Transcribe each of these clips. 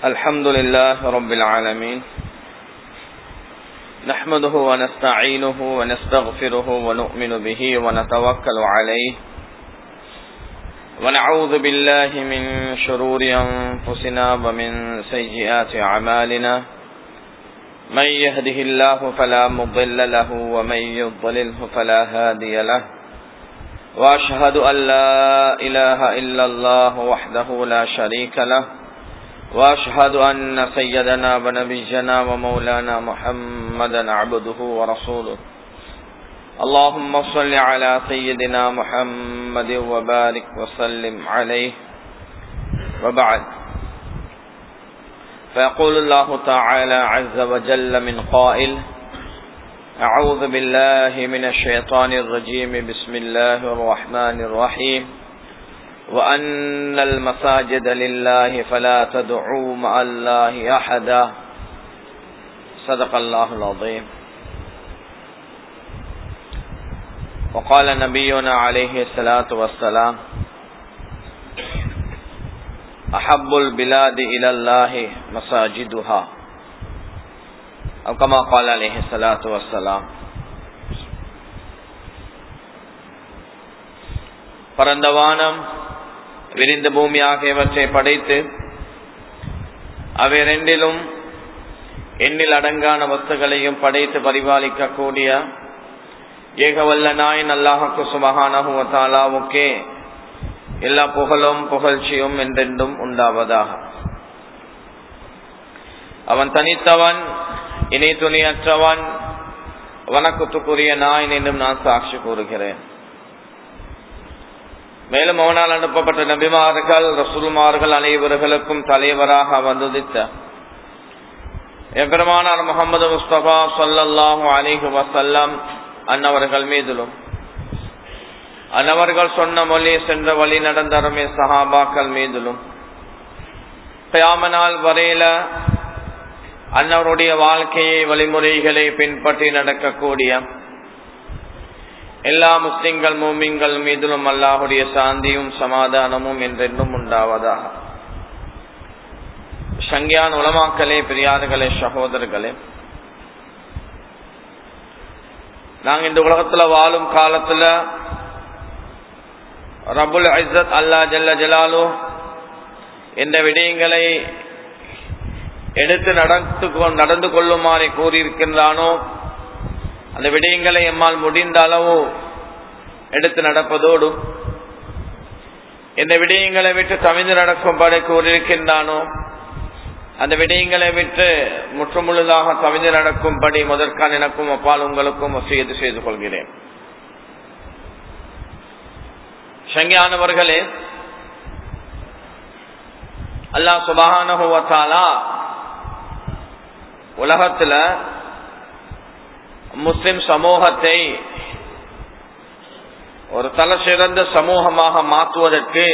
الحمد لله رب العالمين نحمده ونستعينه ونستغفره ونؤمن به ونتوكل عليه ونعوذ بالله من شرور أنفسنا ومن سيئات أعمالنا من يهده الله فلا مضل له ومن يضلله فلا هادي له وأشهد أن لا إله إلا الله وحده لا شريك له وأشهد أن سيدنا ونبينا ومولانا محمدا عبده ورسوله اللهم صل على سيدنا محمد وبارك وسلم عليه وبعد فيقول الله تعالى عز وجل من قائل أعوذ بالله من الشيطان الرجيم بسم الله الرحمن الرحيم وأن المساجد لله فلا تدعوا مع الله أحدا صدق الله العظيم وقال نبينا عليه الصلاة والسلام أحب البلاد إلى الله مساجدها أو كما قال عليه الصلاة والسلام பரந்த வானம் விரிந்த பூமி ஆகியவற்றை படைத்து அவை ரெண்டிலும் எண்ணில் அடங்கான வஸ்துகளையும் படைத்து பரிபாலிக்கக்கூடிய ஏகவல்ல நாயின் அல்லாஹுக்கு சுமகானகுவத்தாலாவுக்கே எல்லா புகழும் புகழ்ச்சியும் என்றென்றும் உண்டாவதாக அவன் தனித்தவன் இணை துணியற்றவன் வணக்கத்துக்குரிய நாயின் என்றும் நான் சாட்சி கூறுகிறேன் மேலும் அவனால் அனுப்பப்பட்ட நபிமார்கள் ரசூல்மார்கள் அனைவர்களுக்கும் தலைவராக வந்துதித்த எம்பெருமானார் முகமது முஸ்தபா சொல்லல்லாஹு அலிஹு வசல்லம் அன்னவர்கள் மீதிலும் அன்னவர்கள் சொன்ன மொழி சென்ற வழி நடந்த அருமை சஹாபாக்கள் மீதிலும் கயாமனால் வரையில அன்னவருடைய வாழ்க்கையை வழிமுறைகளை பின்பற்றி நடக்கக்கூடிய எல்லா முஸ்லிம்கள் மூமிங்கள் மீதிலும் அல்லாஹுடைய சாந்தியும் சமாதானமும் என்றென்றும் உண்டாவதாக சங்கியான் உலமாக்களே பெரியார்களே சகோதரர்களே நாங்க இந்த உலகத்துல வாழும் காலத்துல ரபுல் ஐசத் அல்லா ஜல்ல ஜலாலு என்ற விடயங்களை எடுத்து நடந்து நடந்து கொள்ளுமாறு கூறியிருக்கின்றானோ அந்த விடயங்களை எம்மால் முடிந்த அளவு எடுத்து நடப்பதோடு இந்த விடயங்களை விட்டு தவிந்து நடக்கும்படி கூறியிருக்கின்றானோ அந்த விடயங்களை விட்டு முற்றுமுழுதாக தவிந்து நடக்கும்படி முதற்கான் எனக்கும் அப்பால் உங்களுக்கும் வசியது செய்து கொள்கிறேன் சங்கியானவர்களே அல்லா சுபகானுவத்தாலா உலகத்துல முஸ்லிம் சமூகத்தை ஒரு தலை சிறந்த சமூகமாக மாற்றுவதற்கு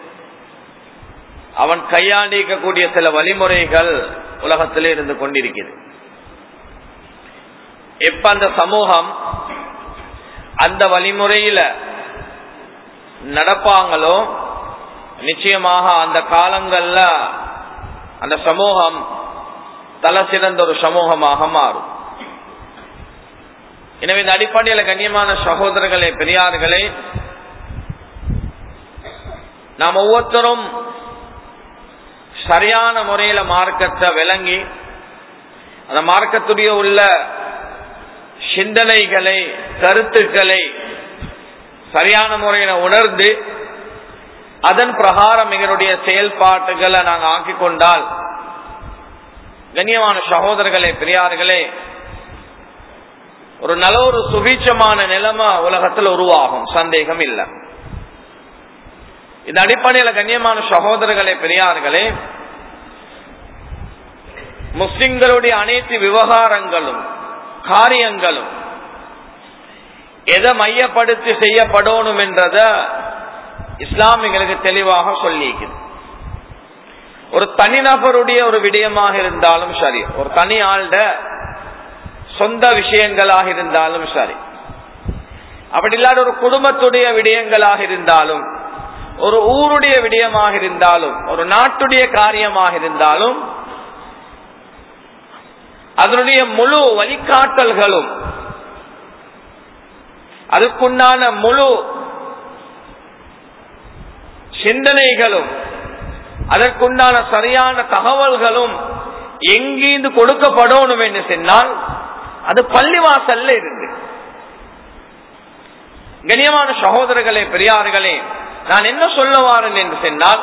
அவன் கையாண்டிக்கக்கூடிய சில வழிமுறைகள் உலகத்திலே இருந்து கொண்டிருக்கிறது எப்ப அந்த சமூகம் அந்த வழிமுறையில நடப்பாங்களோ நிச்சயமாக அந்த காலங்கள்ல அந்த சமூகம் தலை சிறந்த ஒரு சமூகமாக மாறும் எனவே இந்த அடிப்படையில் கண்ணியமான சகோதரர்களே பெரியார்களே நாம் ஒவ்வொருத்தரும் சரியான முறையில மார்க்கத்தை விளங்கி அந்த மார்க்கத்துடைய உள்ள சிந்தனைகளை கருத்துக்களை சரியான முறையில உணர்ந்து அதன் பிரகாரம் எங்களுடைய செயல்பாட்டுகளை நாங்கள் ஆக்கிக் கொண்டால் கண்ணியமான சகோதரர்களே பெரியார்களே ஒரு நல்ல ஒரு சுபீட்சமான நிலைமை உலகத்தில் உருவாகும் சந்தேகம் இல்லை இந்த அடிப்படையில் கண்ணியமான சகோதரர்களே பெரியார்களே முஸ்லிம்களுடைய அனைத்து விவகாரங்களும் காரியங்களும் எதை மையப்படுத்தி செய்யப்படணும் என்றத இஸ்லாம் எங்களுக்கு தெளிவாக சொல்லியிருக்கிறது ஒரு தனிநபருடைய ஒரு விடயமாக இருந்தாலும் சரி ஒரு தனி ஆள்ட சொந்த விஷயங்களாக இருந்தாலும் சரி அப்படி இல்லாத ஒரு குடும்பத்துடைய விடயங்களாக இருந்தாலும் ஒரு ஊருடைய விடயமாக இருந்தாலும் ஒரு நாட்டுடைய காரியமாக இருந்தாலும் அதனுடைய முழு வழிகாட்டல்களும் அதுக்குண்டான முழு சிந்தனைகளும் அதற்குண்டான சரியான தகவல்களும் எங்கிருந்து கொடுக்கப்படணும் என்று சொன்னால் அது பள்ளிவாசல்ல இருந்து கண்ணியமான சகோதரர்களே பெரியார்களே நான் என்ன சொல்ல வாரேன் என்று சொன்னால்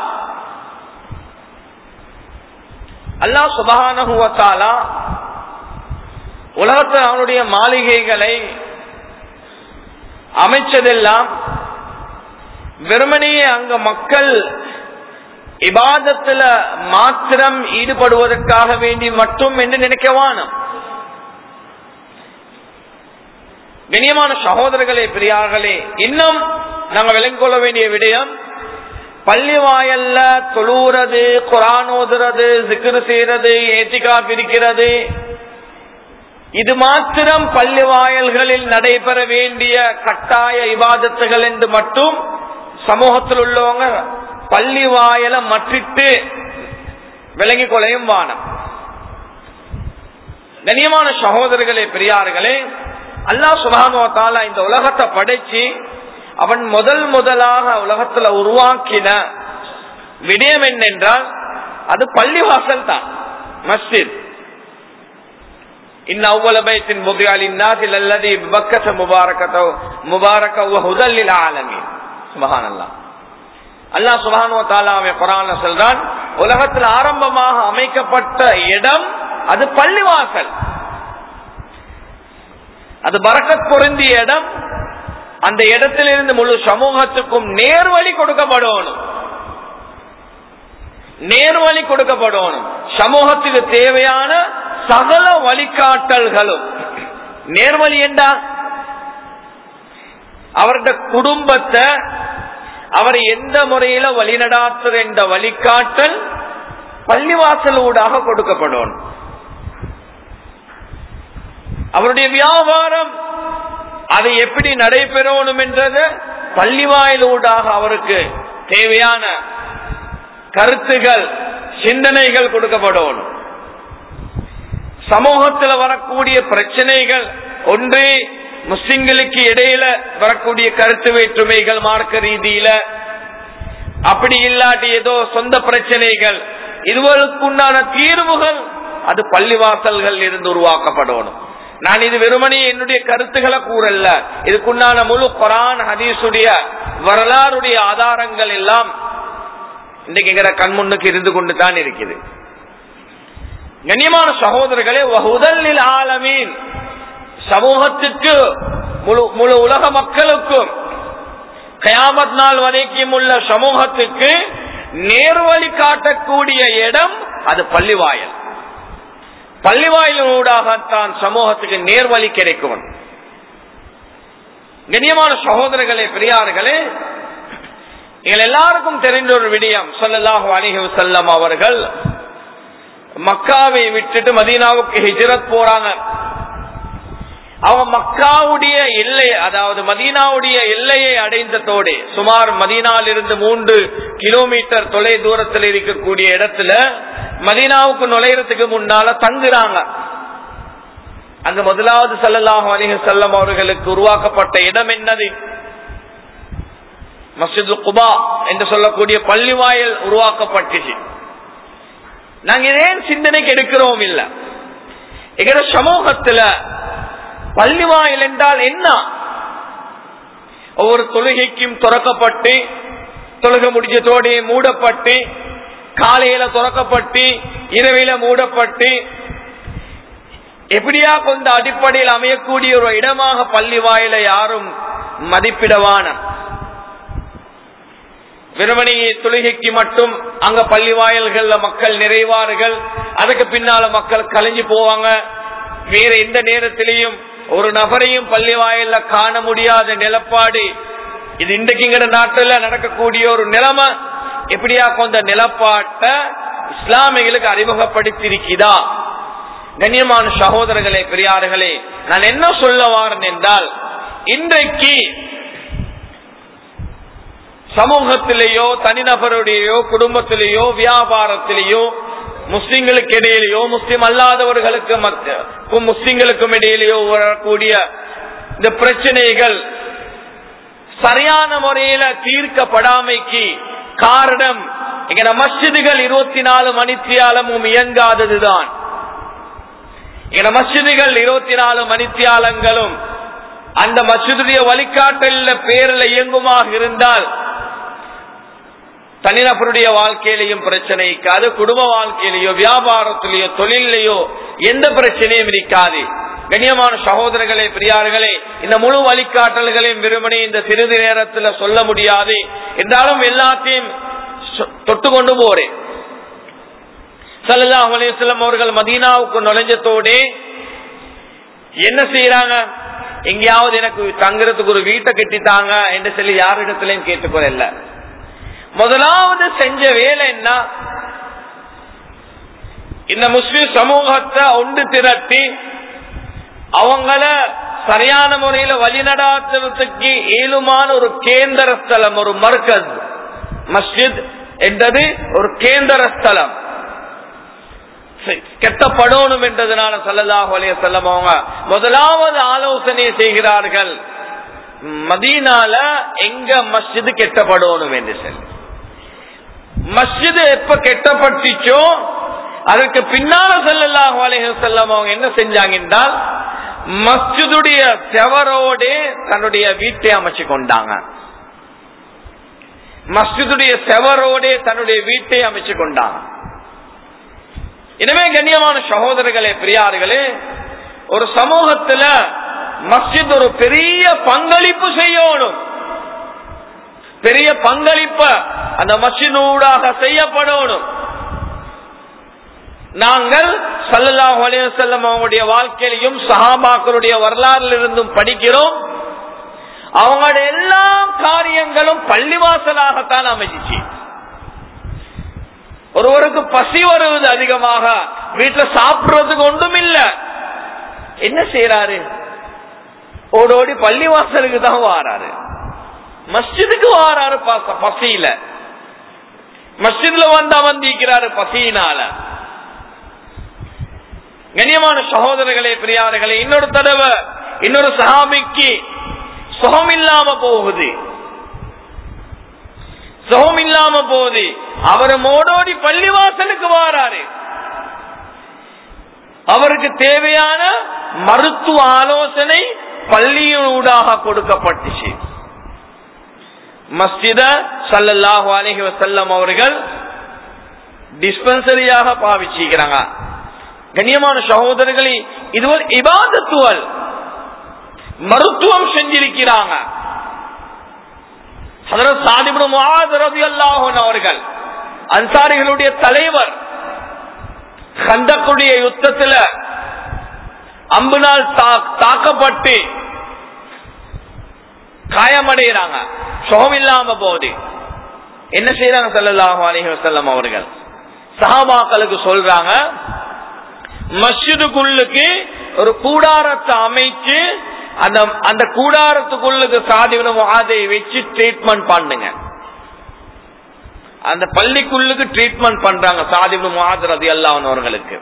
அல்லா சுபகானுவத்தாலா உலகத்தில் அவனுடைய மாளிகைகளை அமைச்சதெல்லாம் வெறுமனையே அங்க மக்கள் இபாதத்துல மாத்திரம் ஈடுபடுவதற்காக வேண்டி மட்டும் என்று நினைக்கவானம் கண்ணியமான சகோதரர்களே பெரியார்களே இன்னும் நாங்க விளங்கிக் கொள்ள வேண்டிய விடயம் பள்ளி வாயல்ல தொழுறது குரான் ஓதுறது சிக்கரு செய்யறது ஏத்திகா பிரிக்கிறது இது மாத்திரம் பள்ளி வாயல்களில் நடைபெற வேண்டிய கட்டாய இபாதத்துகள் என்று மட்டும் சமூகத்தில் உள்ளவங்க பள்ளி வாயலை மற்றிட்டு விளங்கிக் கொள்ளையும் வானம் கண்ணியமான சகோதரர்களே பெரியார்களே அல்லா சுபானுவத்தால இந்த உலகத்தை படைச்சு அவன் முதல் முதலாக உலகத்துல உருவாக்கின விடயம் என்னென்றால் அது பள்ளிவாசல் தான் மஸ்ஜித் إن أول بيت وضع للناس الذي ببكة مباركة مباركة وهدى للعالمين سبحان الله அல்லாஹ் சுபானுவ தாலாவை குரான் சொல்றான் உலகத்தில் ஆரம்பமாக அமைக்கப்பட்ட இடம் அது பள்ளிவாசல் அது பறக்கத் பொருந்திய இடம் அந்த இடத்திலிருந்து முழு சமூகத்துக்கும் நேர்வழி கொடுக்கப்படணும் நேர்வழி கொடுக்கப்படணும் சமூகத்துக்கு தேவையான சகல வழிகாட்டல்களும் நேர்வழி என்றா அவருடைய குடும்பத்தை அவர் எந்த முறையில வழிநடாத்துற என்ற வழிகாட்டல் பள்ளிவாசல் ஊடாக கொடுக்கப்படணும் அவருடைய வியாபாரம் அது எப்படி நடைபெறணும் என்றது பள்ளிவாயில் ஊடாக அவருக்கு தேவையான கருத்துகள் சிந்தனைகள் கொடுக்கப்படணும் சமூகத்தில் வரக்கூடிய பிரச்சனைகள் ஒன்று முஸ்லிம்களுக்கு இடையில வரக்கூடிய கருத்து வேற்றுமைகள் மார்க்க ரீதியில அப்படி இல்லாட்டி ஏதோ சொந்த பிரச்சனைகள் இதுவருக்குண்டான தீர்வுகள் அது பள்ளிவாசல்கள் இருந்து உருவாக்கப்படணும் நான் இது வெறுமனே என்னுடைய கருத்துக்களை கூறல்ல இதுக்குண்டான முழு குரான் ஹதீஸுடைய வரலாறுடைய ஆதாரங்கள் எல்லாம் இன்னைக்கு எங்கிற கண்முன்னுக்கு இருந்து கொண்டு தான் இருக்குது கண்ணியமான சகோதரர்களே உதலில் ஆலமீன் சமூகத்துக்கு முழு முழு உலக மக்களுக்கும் கயாமத் நாள் வரைக்கும் உள்ள சமூகத்துக்கு நேர்வழி காட்டக்கூடிய இடம் அது பள்ளிவாயல் பள்ளிவாயிலூடாகத்தான் சமூகத்துக்கு நேர்வழி கிடைக்கும் கண்ணியமான சகோதரர்களே பெரியார்களே எங்கள் எல்லாருக்கும் தெரிந்த ஒரு விடயம் சொல்லலாஹு அலிஹு செல்லம் அவர்கள் மக்காவை விட்டுட்டு மதீனாவுக்கு ஹிஜரத் போறாங்க அவங்க மக்காவுடைய எல்லை அதாவது மதீனாவுடைய எல்லையை அடைந்ததோடு சுமார் மதீனாலிருந்து மூன்று கிலோமீட்டர் தொலை தூரத்தில் இருக்கக்கூடிய இடத்துல மதீனாவுக்கு நுழையறதுக்கு முன்னால தங்குறாங்க அங்க முதலாவது சல்லல்லாஹு அலிஹ செல்லம் அவர்களுக்கு உருவாக்கப்பட்ட இடம் என்னது மஸ்ஜிது குபா என்று சொல்லக்கூடிய பள்ளிவாயல் உருவாக்கப்பட்டுச்சு நாங்க ஏன் சிந்தனைக்கு எடுக்கிறோம் இல்ல எங்கட சமூகத்துல பள்ளிவாயல் என்றால் என்ன ஒவ்வொரு தொழுகைக்கும் துறக்கப்பட்டு தொழுகை முடிஞ்சதோடு மூடப்பட்டு காலையில துறக்கப்பட்டு இரவில மூடப்பட்டு எப்படியா கொண்ட அடிப்படையில் அமையக்கூடிய ஒரு இடமாக பள்ளி வாயில யாரும் மதிப்பிடவான வெறுமனையை தொழுகைக்கு மட்டும் அங்க பள்ளி வாயல்கள்ல மக்கள் நிறைவார்கள் அதுக்கு பின்னால மக்கள் கலைஞ்சு போவாங்க வேற எந்த நேரத்திலையும் ஒரு நபரையும் பள்ளி வாயில காண முடியாத நிலப்பாடு இது இன்றைக்குங்கிற நாட்டுல நடக்கக்கூடிய ஒரு நிலைமை எப்படியா கொண்ட நிலப்பாட்டை இஸ்லாமிகளுக்கு அறிமுகப்படுத்தியிருக்கிறதா கண்ணியமான சகோதரர்களே பெரியார்களே நான் என்ன சொல்ல வாரன் என்றால் இன்றைக்கு சமூகத்திலேயோ தனிநபருடையோ குடும்பத்திலேயோ வியாபாரத்திலேயோ முஸ்லிம்களுக்கு இடையிலேயோ முஸ்லிம் அல்லாதவர்களுக்கு மத்த- முஸ்லிம்களுக்கும் இடையிலேயோ வரக்கூடிய இந்த பிரச்சனைகள் சரியான முறையில தீர்க்கப்படாமைக்கு காரணம் எங்கட மஸ்ஜிதுகள் இருபத்தி நாலு மணித்தியாலமும் இயங்காததுதான் எங்கட மஸ்ஜிதுகள் இருபத்தி நாலு மணித்தியாலங்களும் அந்த மஸ்ஜிதுடைய வழிகாட்டல பேரில் இயங்குமாக இருந்தால் தனிநபருடைய வாழ்க்கையிலையும் பிரச்சனை இருக்காது குடும்ப வாழ்க்கையிலேயோ வியாபாரத்திலேயோ தொழிலையோ எந்த பிரச்சனையும் இருக்காது கண்ணியமான சகோதரர்களே பெரியார்களே இந்த முழு வழிகாட்டல்களையும் விரும்பினி இந்த சிறிது நேரத்தில் சொல்ல முடியாது என்றாலும் எல்லாத்தையும் சொ- தொட்டு கொண்டு போறேன் சல்லல்லாஹு அலைஹி வஸல்லம் அவர்கள் மதீனாவுக்கு நுழைஞ்சத்தோடே என்ன செய்யறாங்க எங்கேயாவது எனக்கு தங்குறதுக்கு ஒரு வீட்டை கட்டித்தாங்க என்று சொல்லி யாரிடத்திலையும் கேட்டுக்கொள்ள முதலாவது செஞ்ச வேலை என்ன இந்த முஸ்லிம் சமூகத்தை ஒன்று திரட்டி அவங்கள சரியான முறையில வழிநடாத்துறதுக்கு ஏழுமான ஒரு கேந்திர ஸ்தலம் ஒரு மர்கஸ் மஸ்ஜித் என்றது ஒரு கேந்திர ஸ்தலம் கெட்டப்படணும் என்றதுனால சல்லல்லாஹு அலைஹி வஸல்லம் அவங்க முதலாவது ஆலோசனை செய்கிறார்கள் மதீனால எங்க மஸ்ஜிது கெட்டப்படணும் என்று சொல்லி மஸ்ஜிது எப்ப கெட்டப்பட்டுச்சோ அதற்கு பின்னால சல்லல்லாஹு அலைஹி வஸல்லம் அவங்க என்ன செஞ்சாங்க என்றால் மஸ்ஜிதுடைய செவரோடே தன்னுடைய வீட்டை அமைச்சு கொண்டாங்க மஸ்ஜிதுடைய செவரோடே தன்னுடைய வீட்டை அமைச்சு கொண்டாங்க எனவே கண்ணியமான சகோதரர்களே பெரியார்களே ஒரு சமூகத்துல மஸ்ஜித் ஒரு பெரிய பங்களிப்பு செய்யணும் பெரிய பங்களிப்ப அந்த மஸ்ஜிதூடாக செய்யப்படணும் நாங்கள் சல்லல்லாஹு அலைஹி வஸல்லம் அவங்களுடைய வாழ்க்கையிலையும் சஹாபாக்களுடைய வரலாறுல இருந்தும் படிக்கிறோம் அவங்களுடைய எல்லா காரியங்களும் பள்ளிவாசலாகத்தான் அமைஞ்சிச்சு ஒருவருக்கு பசி வருவது அதிகமாக வீட்டுல சாப்பிடுறதுக்கு ஒன்றும் இல்ல என்ன செய்யறாரு ஓடோடி பள்ளிவாசலுக்கு தான் வாராரு மஸ்ஜிதுக்கு வாராரு ப- பசியில மஸ்ஜித்ல வந்து அமர்ந்திருக்கிறாரு பசியினால கண்ணியமான சகோதரர்களே பிரியார்களே இன்னொரு தடவை இன்னொரு சஹாபிக்கு சுகம் இல்லாம போகுது சுகம் இல்லாம போகுது அவர் மோடோடி பள்ளிவாசலுக்கு வாராரு அவருக்கு தேவையான மருத்துவ ஆலோசனை பள்ளியூடாக கொடுக்கப்பட்டுச்சு மஸ்ஜித சல்லல்லாஹு அலைஹி வஸல்லம் அவர்கள் டிஸ்பென்சரியாக பாவிச்சிருக்கிறாங்க கண்ணியமான சகோதரர்களே இது ஒரு இபாதத்துவல் மருத்துவம் செஞ்சிருக்கிறாங்க ஹதரத் சாதிபு முஆத் ரலியல்லாஹு அன்ஹு அவர்கள் அன்சாரிகளுடைய தலைவர் கந்தக்குடைய யுத்தத்துல அம்புனால் தா- தாக்கப்பட்டு காயமடைகிறாங்க சுகம் இல்லாம போகுது என்ன செய்யறாங்க ஸல்லல்லாஹு அலைஹி வஸல்லம் அவர்கள் சஹாபாக்களுக்கு சொல்றாங்க மஸ்ஜிதுக்குள்ளுக்கு ஒரு கூடாரத்தை அமைச்சு அந்த அந்த கூடாரத்துக்குள்ளுக்கு சாதிவின அதை வச்சு ட்ரீட்மெண்ட் பண்ணுங்க அந்த பள்ளிக்குள்ளுக்கு ட்ரீட்மெண்ட் பண்றாங்க சாதிபு முஹாதரதி அல்லாவனவர்களுக்கு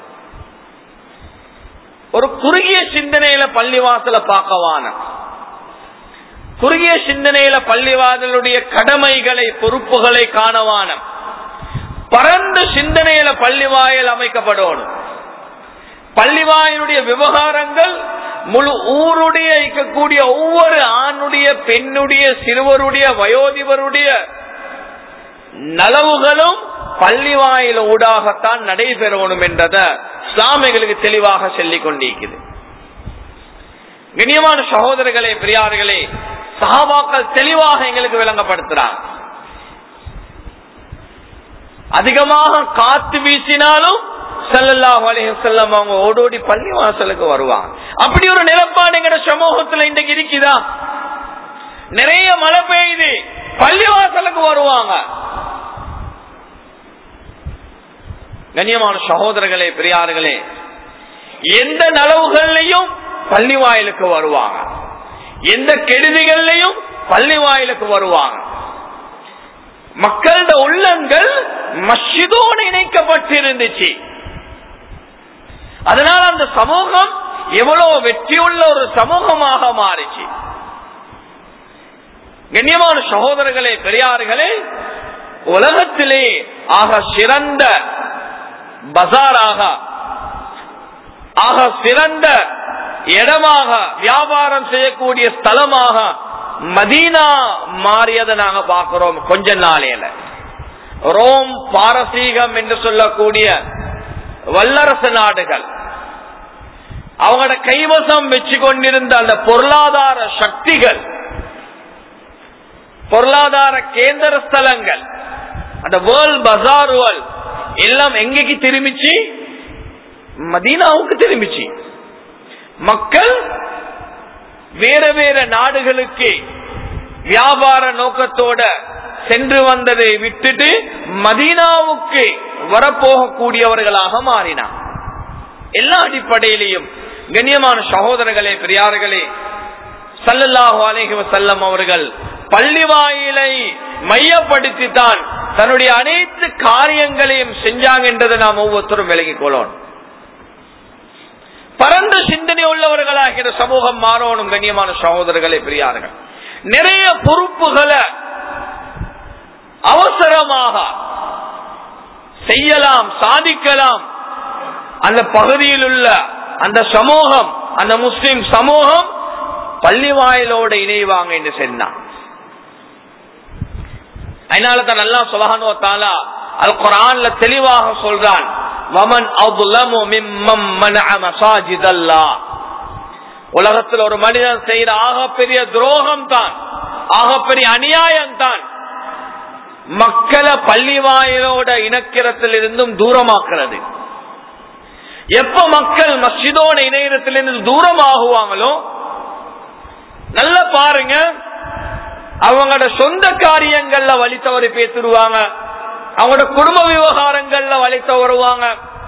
ஒரு குறுகிய சிந்தனையில பள்ளிவாசல பார்க்கவான குறுகிய சிந்தனையில பள்ளிவாசலுடைய கடமைகளை பொறுப்புகளை காணவான பரந்த சிந்தனையில பள்ளிவாயல் அமைக்கப்படணும் பள்ளிவாயனுடைய விவகாரங்கள் முழு ஊருடைய இருக்கக்கூடிய ஒவ்வொரு ஆணுடைய பெண்ணுடைய சிறுவருடைய வயோதிபருடைய நலவுகளும் பள்ளிவாயில் ஊடாகத்தான் நடைபெறணும் என்றத இஸ்லாமியர்களுக்கு தெளிவாக சொல்லிக் கொண்டிருக்கிறது கண்ணியமான சகோதரர்களே பெரியார்களே சஹாபாக்கள் தெளிவாக எங்களுக்கு விளங்கப்படுத்துறாங்க அதிகமாக காத்து வீசினாலும் ஸல்லல்லாஹு அலைஹி வஸல்லம் அவங்க ஓடோடி பள்ளி வாசலுக்கு வருவாங்க அப்படி ஒரு நிலப்பாடு எங்கட சமூகத்துல இன்றைக்கு இருக்குதா நிறைய மழை பெய்யுது பள்ளி வாசலுக்கு வருவாங்க கண்ணியமான சகோதரர்களே பெரியார்களே எந்த நலவுகள்லையும் பள்ளி வாயிலுக்கு வருவாங்க எந்த கெடுதிகள்லையும் பள்ளி வாயிலுக்கு வருவாங்க மக்களோட உள்ளங்கள் மஸ்ஜிதோடு இணைக்கப்பட்டிருந்துச்சு அதனால அந்த சமூகம் எவ்வளவு வெற்றியுள்ள ஒரு சமூகமாக மாறிச்சு கண்ணியமான சகோதரர்களே பெரியார்களே உலகத்திலே ஆக சிறந்த பசாராக ஆக சிறந்த இடமாக வியாபாரம் செய்யக்கூடிய ஸ்தலமாக மதீனா மாறியதை நாங்க பார்க்கிறோம் கொஞ்ச நாளையில ரோம் பாரசீகம் என்று சொல்லக்கூடிய வல்லரசு நாடுகள் அவங்களோட கைவசம் வச்சு கொண்டிருந்த அந்த பொருளாதார சக்திகள் பொருளாதார கேந்திர ஸ்தலங்கள் அந்த வேர்ல்ட் பசார் எல்லாம் எங்கேக்கு திரும்பிச்சு மதீனாவுக்கு திரும்பிச்சு மக்கள் வேற வேற நாடுகளுக்கு வியாபார நோக்கத்தோட சென்று வந்ததை விட்டுட்டு மதீனாவுக்கு வரப்போகக்கூடியவர்களாக மாறினார் எல்லா அடிப்படையிலையும் கண்ணியமான சகோதரர்களே பெரியார்களே சல்லல்லாஹு அலைஹி வஸல்லம் அவர்கள் பள்ளி வாயிலை மையப்படுத்தி தான் தன்னுடைய அனைத்து காரியங்களையும் செஞ்சாங்க என்றதை நாம் ஒவ்வொருத்தரும் விலகிக் கொள்ளணும் பரந்த சிந்தனை உள்ளவர்களாகிற சமூகம் மாறணும் கண்ணியமான சகோதரர்களே பெரியார்கள் நிறைய பொறுப்புகளை அவசரமாக செய்யலாம் சாதிக்கலாம் அந்த பகுதியில் உள்ள அந்த சமூகம் அந்த முஸ்லிம் சமூகம் பள்ளி வாயிலோட இணைவாங்க என்று சொன்னான் அதனால தான் நல்லா சுலகானோ தாலா அது குரான்ல தெளிவாக சொல்றான் வமன் அவுலமு மிம்மம் மனஅ மசாஜிதல்லாஹ் உலகத்தில் ஒரு மனிதன் செய்யற ஆகப்பெரிய துரோகம் தான் ஆகப்பெரிய அநியாயம் தான் மக்களை பள்ளி வாயிலோட இணக்கிறத்தில் இருந்தும் தூரமாக்குறது எப்ப மக்கள் மஸ்ஜிதோட இணையத்திலிருந்து தூரமாகுவாங்களோ நல்ல பாருங்க அவங்களோட சொந்த காரியங்கள்ல வழி தவறி பேசிடுவாங்க அவங்களோட குடும்ப விவகாரங்கள்ல வழி தவறுவாங்க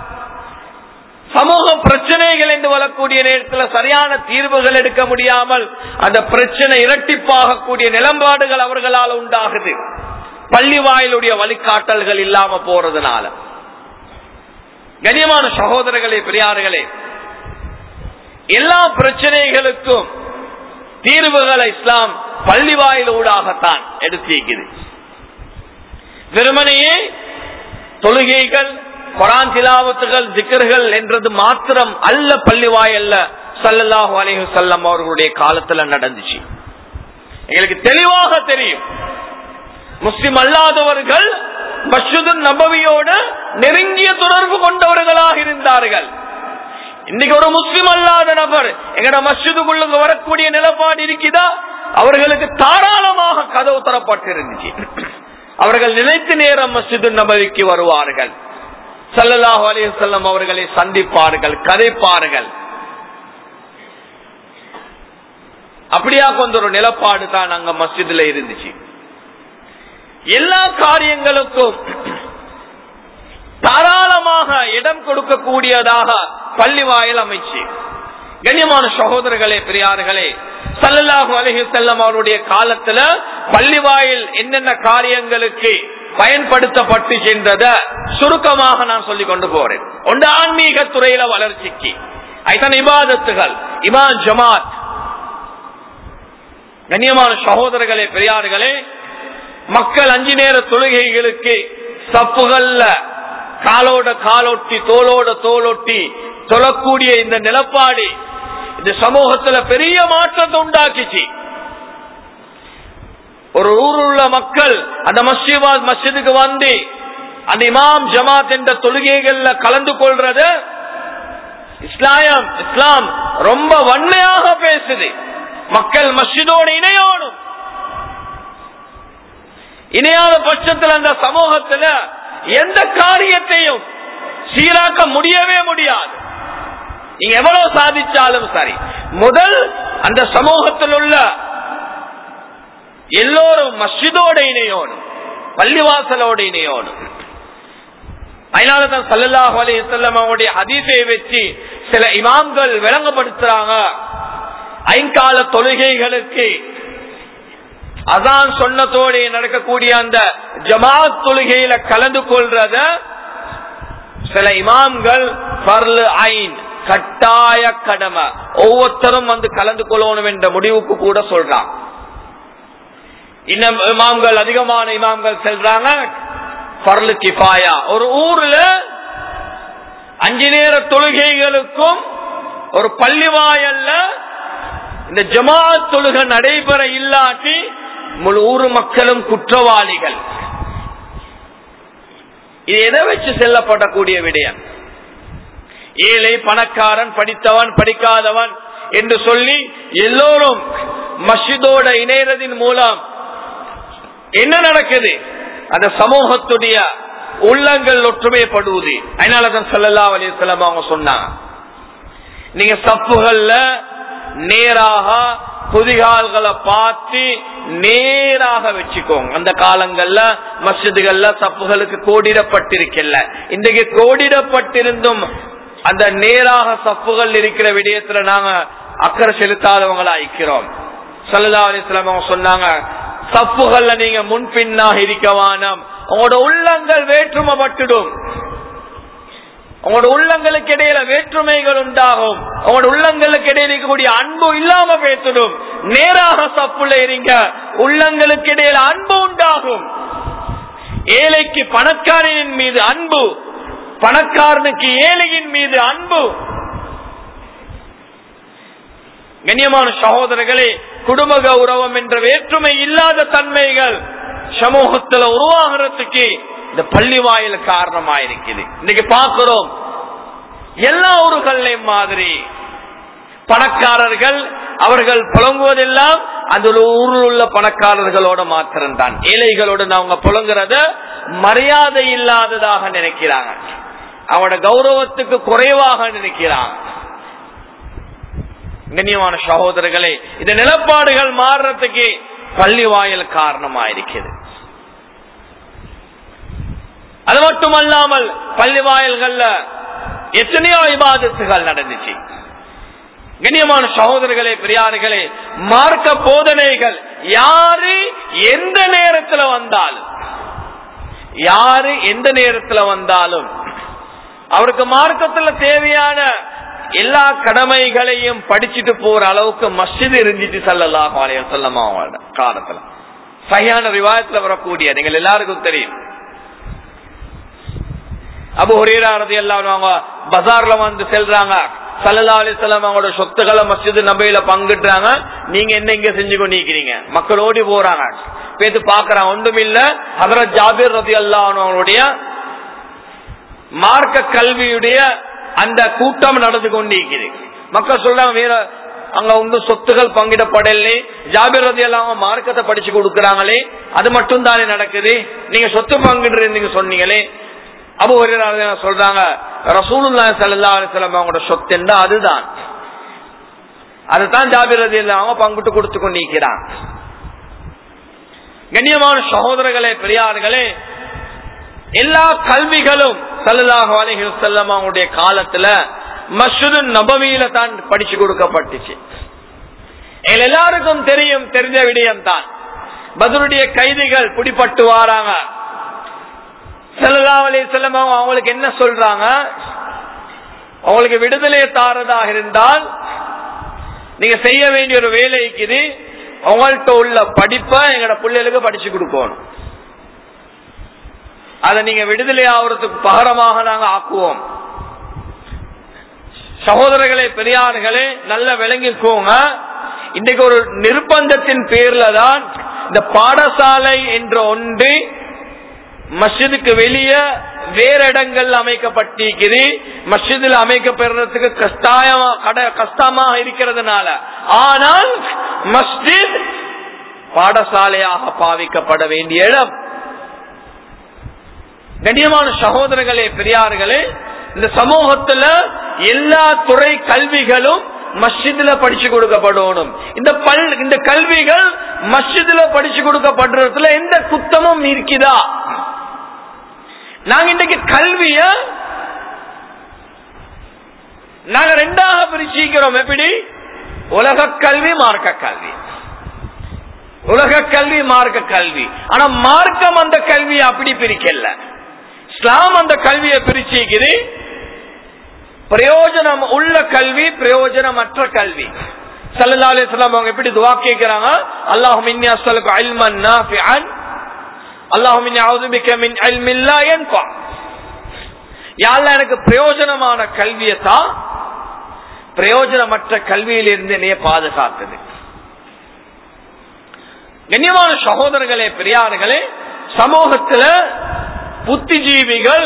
சமூக பிரச்சனைகள் என்று வரக்கூடிய நேரத்தில் சரியான தீர்வுகள் எடுக்க முடியாமல் அந்த பிரச்சனை இரட்டிப்பாகக்கூடிய நிலம்பாடுகள் அவர்களால் உண்டாகுது பள்ளி வாயிலுடைய வழிகாட்டல்கள் இல்லாம போறதுனால கனியமான சகோதரர்களே பெரியார்களே எல்லா பிரச்சனைகளுக்கும் தீர்வுகளை இஸ்லாம் பள்ளி வாயிலூடாகத்தான் எடுத்திருக்கிறது வெறுமனையே தொழுகைகள் கொரான் திலாவத்துகள் திக்கர்கள் என்றது மாத்திரம் அல்ல பள்ளி வாயல்ல சல்லல்லாஹு அலைஹி செல்லம் அவர்களுடைய காலத்துல நடந்துச்சு எங்களுக்கு தெளிவாக தெரியும் முஸ்லிம் அல்லாதவர்கள் மஸ்ஜிது நபவியோட நெருங்கிய தொடர்பு கொண்டவர்களாக இருந்தார்கள் இன்னைக்கு ஒரு முஸ்லிம் அல்லாத நபர் எங்கட மஸ்ஜிதுக்குள்ள வரக்கூடிய நிலப்பாடு இருக்குதா அவர்களுக்கு தாராளமாக கதவு தரப்பட்டிருந்துச்சு அவர்கள் நினைத்த நேரம் மஸ்ஜிது நபவிக்கு வருவார்கள் சல்லல்லாஹு அலிசல்லம் அவர்களை சந்திப்பார்கள் கதைப்பார்கள் அப்படியா கொண்ட ஒரு நிலப்பாடு தான் அங்க மஸ்ஜிதுல இருந்துச்சு எல்லா காரியங்களுக்கும் தாராளமாக இடம் கொடுக்கக்கூடியதாக பள்ளி வாயில் அமைச்சு கண்ணியமான சகோதரர்களே பெரியார்களே சல்லல்லாஹு அலஹி செல்லம் அவருடைய காலத்துல பள்ளி வாயில் என்னென்ன காரியங்களுக்கு பயன்படுத்தப்பட்டு சென்றத சுருக்கமாக நான் சொல்லிக் கொண்டு போறேன் ஒன்று ஆன்மீக துறையில வளர்ச்சிக்கு ஐதன் இபாதத்துகள் இமான் ஜமாத் கண்ணியமான சகோதரர்களே பெரியார்களே மக்கள் அஞ்சு நேர தொழுகைகளுக்கு சப்புகள்ல காலோட காலொட்டி தோளோட தோலொட்டி தொழக்கூடிய இந்த நிலப்பாடு இந்த சமூகத்துல பெரிய மாற்றத்தை உண்டாக்கிச்சு ஒரு ஊரில் உள்ள மக்கள் அந்த மஸ்ஜிவாத் மஸ்ஜிதுக்கு வந்து அந்த இமாம் ஜமாத் என்ற தொழுகைகள்ல கலந்து கொள்றது இஸ்லாயம் இஸ்லாம் ரொம்ப வன்மையாக பேசுது மக்கள் மஸ்ஜிதோடு இணையோடும் இணையாத பட்சத்தில் அந்த சமூகத்துல எந்த காரியத்தையும் சீராக்க முடியவே முடியாது நீங்க எவ்வளவு சாதிச்சாலும் சரி முதல் அந்த சமூகத்தில் உள்ள எல்லோரும் மஸ்ஜிதோட இணையோடும் பள்ளிவாசலோட இணையோடும் அதனாலதான் சல்லல்லாஹு அலையம் அவருடைய ஹதீஸை வச்சு சில இமாம்கள் விளங்கப்படுத்துறாங்க ஐங்கால தொழுகைகளுக்கு அதான் சொன்னதோடு நடக்கக்கூடிய அந்த ஜமாத் தொழுகையில கலந்து கொள்றத சில இமாம்கள் பர்லு ஐன் கட்டாய கடமை ஒவ்வொருத்தரும் வந்து கலந்து கொள்ளணும் என்ற முடிவுக்கு கூட சொல்றான் இன்னும் இமாம்கள் அதிகமான இமாம்கள் செல்றாங்க பர்லு கிஃபாயா ஒரு ஊர்ல அஞ்சு நேர தொழுகைகளுக்கும் ஒரு பள்ளி வாயல்ல இந்த ஜமாத் தொழுகை நடைபெற இல்லாட்டி முழு ஊர் மக்களும் குற்றவாளிகள் இது எதை வச்சு செல்லப்படக்கூடிய விடயம் ஏழை பணக்காரன் படித்தவன் படிக்காதவன் என்று சொல்லி எல்லோரும் மஸ்ஜிதோட இணையறதின் மூலம் என்ன நடக்குது அந்த சமூகத்துடைய உள்ளங்கள் ஒற்றுமைப்படுவது அதனாலதான் சல்லல்லா அலிஸ்லாம் அவங்க சொன்னாங்க நீங்க சப்புகள்ல நேராக புதிகால்களை பார்த்து நேராக வச்சுக்கோங்க அந்த காலங்கள்ல மசிதுகள்ல சப்புகளுக்கு கோடிடப்பட்டிருக்கல இன்றைக்கு கோடிடப்பட்டிருந்தும் அந்த நேராக சப்புகள் இருக்கிற விடயத்துல நாங்க அக்கறை செலுத்தாதவங்களா இருக்கிறோம் சல்லா அலிஸ்லாம் அவங்க சொன்னாங்க சப்புகள்ல நீங்க முன்பின்னாக இருக்கவானம் உங்களோட உள்ளங்கள் வேற்றுமைப்பட்டுடும் உங்களோட உள்ளங்களுக்கு இடையில வேற்றுமைகள் உண்டாகும் உங்களோட உள்ளங்களுக்கு இடையில இருக்கக்கூடிய அன்பு இல்லாம பேசிடும் நேராக சப்புல இருங்க உள்ளங்களுக்கு இடையில அன்பு உண்டாகும் ஏழைக்கு பணக்காரனின் மீது அன்பு பணக்காரனுக்கு ஏழையின் மீது அன்பு கண்ணியமான சகோதரர்களே குடும்ப கௌரவம் என்ற வேற்றுமை இல்லாத தன்மைகள் சமூகத்துல உருவாகிறதுக்கு இந்த பள்ளி வாயில் காரணமா இருக்குது இன்னைக்கு பார்க்கிறோம் எல்லா ஊர்களையும் மாதிரி பணக்காரர்கள் அவர்கள் புலங்குவதெல்லாம் அந்த ஊரில் உள்ள பணக்காரர்களோட மாத்திரம்தான் ஏழைகளோட அவங்க புலங்குறத மரியாதை இல்லாததாக நினைக்கிறாங்க அவனோட கௌரவத்துக்கு குறைவாக நினைக்கிறாங்க கண்ணியமான சகோதரர்களே இந்த நிலப்பாடுகள் மாறுறதுக்கு பள்ளி வாயில் காரணமா இருக்கிறது அது மட்டுமல்லாமல் பள்ளி வாயில்கள்ல எத்தனையோ விவாதத்துகள் நடந்துச்சு கண்ணியமான சகோதரர்களே பெரியார்களே மார்க்க போதனைகள் யாரு எந்த நேரத்துல வந்தாலும் யாரு எந்த நேரத்துல வந்தாலும் அவருக்கு மார்க்கத்துல தேவையான எல்லா கடமைகளையும் படிச்சுட்டு போற அளவுக்கு மஸ்ஜித் இருந்துச்சு சல்லல்லாஹு அலைஹி வஸல்லம் அவங்களோட காலத்துல சரியான ரிவாயத்துல வரக்கூடிய நீங்கள் எல்லாருக்கும் தெரியும் அபு ஹுரேரா ரலியல்லாஹு அன்ஹு அவங்க பஜார்ல வந்து செல்றாங்க சல்லல்லா அலிஸ்லாம் அவங்களோட சொத்துக்களை மஸ்ஜித் நபையில பங்கிட்டுறாங்க நீங்க என்ன இங்க செஞ்சு கொண்டிருக்கிறீங்க மக்கள் ஓடி போறாங்க பேத்து பாக்குறாங்க ஒன்றும் இல்ல ஹதரத் ஜாபீர் ரதி அவங்களுடைய மார்க்க கல்வியுடைய அந்த கூட்டம் நடந்து கொண்டிருக்குது மக்கள் சொல்றாங்க வேற அங்க ஒன்றும் சொத்துகள் பங்கிடப்படலை ஜாபீர் ரதி அவங்க மார்க்கத்தை படிச்சு கொடுக்கறாங்களே அது மட்டும் தானே நடக்குது நீங்க சொத்து பங்கிடுறீங்க சொன்னீங்களே அபு ஹுரைரா சொல்றாங்க ரசூலுல்லா ஸல்லல்லாஹு அலைஹி வஸல்லம் அவங்களோட சொத்து என்ன அதுதான் அதுதான் ஜாபிர் ரலியல்லாஹு அவங்க பங்கிட்டு கொடுத்து கொண்டிருக்கிறான் கண்ணியமான சகோதரர்களே பெரியார்களே எல்லா கல்விகளும் ஸல்லல்லாஹு அலைஹி வஸல்லம் அவங்களுடைய காலத்துல மஸ்ஜிது நபவியில தான் படிச்சு கொடுக்கப்பட்டுச்சு எங்கள் எல்லாருக்கும் தெரியும் தெரிஞ்ச விடயம் தான் பதிலுடைய கைதிகள் பிடிப்பட்டு வாராங்க செல்லா அலி செல்லம் அவங்களுக்கு என்ன சொல்றாங்க அவங்களுக்கு விடுதலை தாரதாக இருந்தால் நீங்க செய்ய வேண்டிய ஒரு வேலை இருக்குது உங்கள்கிட்ட உள்ள படிப்பை எங்கட பிள்ளைகளுக்கு படிச்சு கொடுக்கணும் அதை நீங்க விடுதலை ஆகுறதுக்கு பகரமாக நாங்க ஆக்குவோம் சகோதரர்களே பெரியார்களே நல்ல விளங்கிக்கோங்க இன்றைக்கு ஒரு நிர்பந்தத்தின் பேர்ல தான் இந்த பாடசாலை என்ற ஒன்று மஸ்ஜிதுக்கு வெளியே வேற இடங்கள் அமைக்கப்பட்டிருக்குது மஸ்ஜிதில் அமைக்கப்படுறதுக்கு கஷ்டாயமா கஷ்டமாக இருக்கிறதுனால ஆனால் மஸ்ஜித் பாடசாலையாக பாவிக்கப்பட வேண்டிய இடம் கண்ணியமான சகோதரர்களே பெரியார்களே இந்த சமூகத்துல எல்லா துறை கல்விகளும் மஸ்ஜிதுல படிச்சு கொடுக்கப்படணும் இந்த பல் இந்த கல்விகள் மஸ்ஜிதுல படிச்சு கொடுக்கப்படுறதுல எந்த குத்தமும் இருக்குதா நாங்க இன்னைக்கு கல்விய நாங்க ரெண்டாக பிரிச்சுக்கிறோம் எப்படி உலக கல்வி மார்க்க கல்வி உலக கல்வி மார்க்க கல்வி ஆனா மார்க்கம் அந்த கல்வியை அப்படி பிரிக்கல இஸ்லாம் அந்த கல்வியை பிரிச்சுக்குது பிரயோஜனம் உள்ள கல்வி பிரயோஜனமற்ற கல்வி சல்லா அலிஸ்லாம் அவங்க எப்படி துவா கேட்கிறாங்க அல்லாஹும் இன்னி அஸ்ஸலுக்கு இல்மன் நாஃபிஅன் அல்லாஹும் இன்னி அஊது பிக மின் இல்மின் லா யன்ஃபா யா அல்லாஹ் எனக்கு பிரயோஜனமான கல்வியை தான் பிரயோஜனமற்ற கல்வியிலிருந்து என்னைய பாதுகாத்தது கண்ணியமான சகோதரர்களே பெரியார்களே சமூகத்துல புத்திஜீவிகள்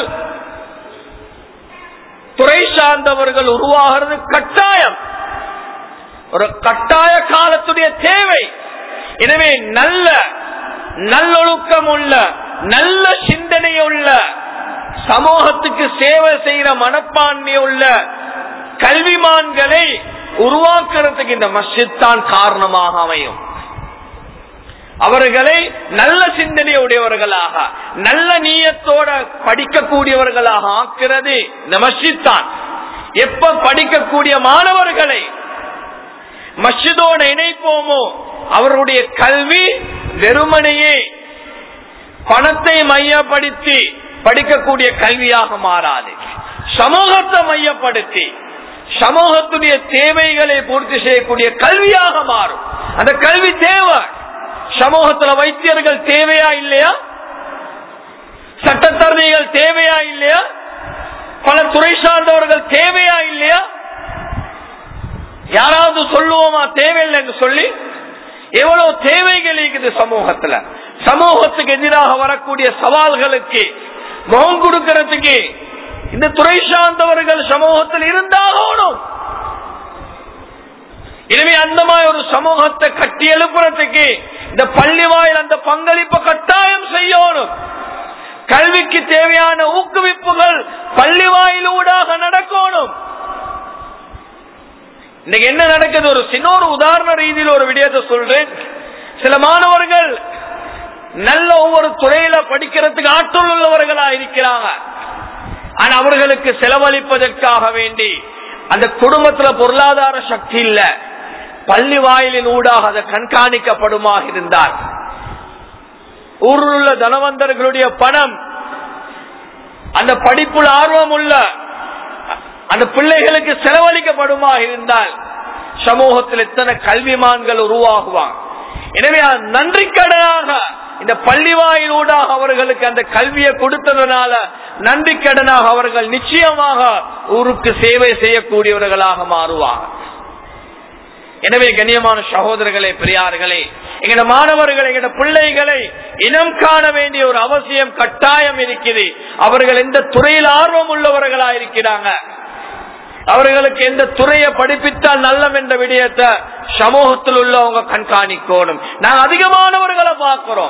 துறை சார்ந்தவர்கள் உருவாகிறது கட்டாயம் ஒரு கட்டாய காலத்துடைய தேவை எனவே நல்ல நல்லொழுக்கம் உள்ள நல்ல சிந்தனை உள்ள சமூகத்துக்கு சேவை செய்யற மனப்பான்மை உள்ள கல்விமான்களை உருவாக்குறதுக்கு இந்த மஸ்ஜித் தான் காரணமாக அமையும் அவர்களை நல்ல சிந்தனையுடையவர்களாக நல்ல நீயத்தோட படிக்கக்கூடியவர்களாக ஆக்கிறது இந்த மஸ்ஜித் தான் எப்ப படிக்கக்கூடிய மாணவர்களை மஸ்ஜிதோட இணைப்போமோ அவருடைய கல்வி வெறுமனையே பணத்தை மையப்படுத்தி படிக்கக்கூடிய கல்வியாக மாறாது சமூகத்தை மையப்படுத்தி சமூகத்துடைய தேவைகளை பூர்த்தி செய்யக்கூடிய கல்வியாக மாறும் அந்த கல்வி தேவை சமூகத்துல வைத்தியர்கள் தேவையா இல்லையா சட்டத்தரணிகள் தேவையா இல்லையா பல துறை சார்ந்தவர்கள் தேவையா இல்லையா யாராவது சொல்லுவோமா தேவையில்லைன்னு சொல்லி எவ்வளவு தேவைகள் இருக்குது சமூகத்துல சமூகத்துக்கு எதிராக வரக்கூடிய சவால்களுக்கு முகம் கொடுக்கறதுக்கு இந்த துறை சார்ந்தவர்கள் சமூகத்தில் இருந்தாகணும் எனவே அந்த மாதிரி ஒரு சமூகத்தை கட்டி எழுப்புறதுக்கு இந்த பள்ளி வாயில் அந்த பங்களிப்பை கட்டாயம் செய்யணும் கல்விக்கு தேவையான ஊக்குவிப்புகள் பள்ளி வாயிலூடாக நடக்கணும் இன்னைக்கு என்ன நடக்குது ஒரு சின்ன ஒரு உதாரண ரீதியில் ஒரு விடயத்தை சொல்றேன் சில மாணவர்கள் நல்ல ஒவ்வொரு துறையில படிக்கிறதுக்கு ஆற்றல் உள்ளவர்களா இருக்கிறாங்க ஆனா அவர்களுக்கு செலவழிப்பதற்காக வேண்டி அந்த குடும்பத்துல பொருளாதார சக்தி இல்ல பள்ளி வாயிலின் ஊடாக அதை கண்காணிக்கப்படுமாக இருந்தார் ஊரில் உள்ள தனவந்தர்களுடைய பணம் அந்த படிப்புல ஆர்வம் உள்ள அந்த பிள்ளைகளுக்கு செலவழிக்கப்படுமாக இருந்தால் சமூகத்தில் எத்தனை கல்விமான்கள் உருவாகுவாங்க எனவே நன்றி கடனாக இந்த பள்ளி வாயிலூடாக அவர்களுக்கு அந்த கல்வியை கொடுத்ததுனால நன்றி கடனாக அவர்கள் நிச்சயமாக ஊருக்கு சேவை செய்யக்கூடியவர்களாக மாறுவாங்க எனவே கண்ணியமான சகோதரர்களே பெரியார்களே எங்கட மாணவர்கள் எங்கட பிள்ளைகளை இனம் காண வேண்டிய ஒரு அவசியம் கட்டாயம் இருக்குது அவர்கள் எந்த துறையில் ஆர்வம் உள்ளவர்களா இருக்கிறாங்க அவர்களுக்கு எந்த துறையை படிப்பித்தால் நல்லம் என்ற விடயத்தை சமூகத்தில் உள்ளவங்க கண்காணிக்கணும் நாங்க அதிகமானவர்களை பார்க்கிறோம்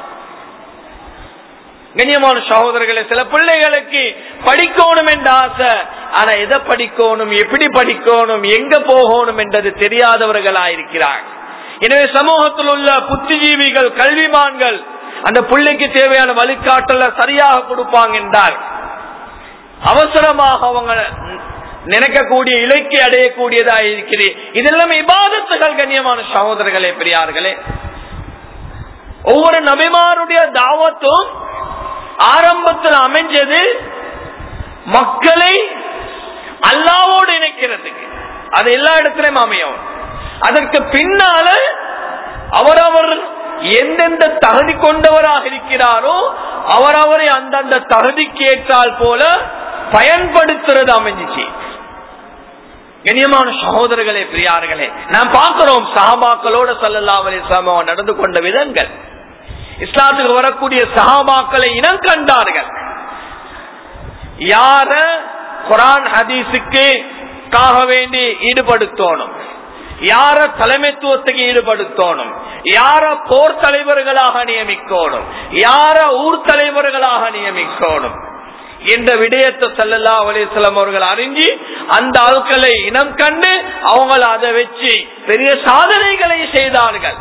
கண்ணியமான சகோதரர்களே சில பிள்ளைகளுக்கு படிக்கணும் என்ற ஆசை ஆனா எதை படிக்கணும் எப்படி படிக்கணும் எங்க போகணும் என்றது தெரியாதவர்களா இருக்கிறாங்க எனவே சமூகத்தில் உள்ள புத்திஜீவிகள் கல்விமான்கள் அந்த பிள்ளைக்கு தேவையான வழிகாட்டல சரியாக கொடுப்பாங்க என்றால் அவசரமாக அவங்க நினைக்கக்கூடிய இலக்கை அடையக்கூடியதா இருக்கிறது இதெல்லாம் இபாதத்துகள் கண்ணியமான சகோதரர்களே பெரியார்களே ஒவ்வொரு நபிமாருடைய தாவத்தும் ஆரம்பத்தில் அமைஞ்சது மக்களை அல்லாவோடு இணைக்கிறதுக்கு அது எல்லா இடத்திலும் அமையும் அதற்கு பின்னால அவரவர் எந்தெந்த தகுதி கொண்டவராக இருக்கிறாரோ அவரவரை அந்தந்த தகுதிக்கு ஏற்றால் போல பயன்படுத்துறது அமைஞ்சிச்சு கண்ணியமான சகோதரர்களே பிரியார்களே நாம் பார்க்கிறோம் சஹாபாக்களோட சல்லல்லா அலிஸ்லாம் நடந்து கொண்ட விதங்கள் இஸ்லாத்துக்கு வரக்கூடிய சஹாபாக்களை இனம் கண்டார்கள் யார குரான் ஹதீஸுக்கு காக வேண்டி ஈடுபடுத்தணும் யார தலைமைத்துவத்துக்கு ஈடுபடுத்தணும் யார போர் தலைவர்களாக நியமிக்கணும் யார ஊர் தலைவர்களாக நியமிக்கணும் என்ற விடயத்தை சல்லல்லா அலிஸ்லாம் அவர்கள் அறிஞ்சி அந்த ஆட்களை இனம் கண்டு அவங்க அதை வச்சு பெரிய சாதனைகளை செய்தார்கள்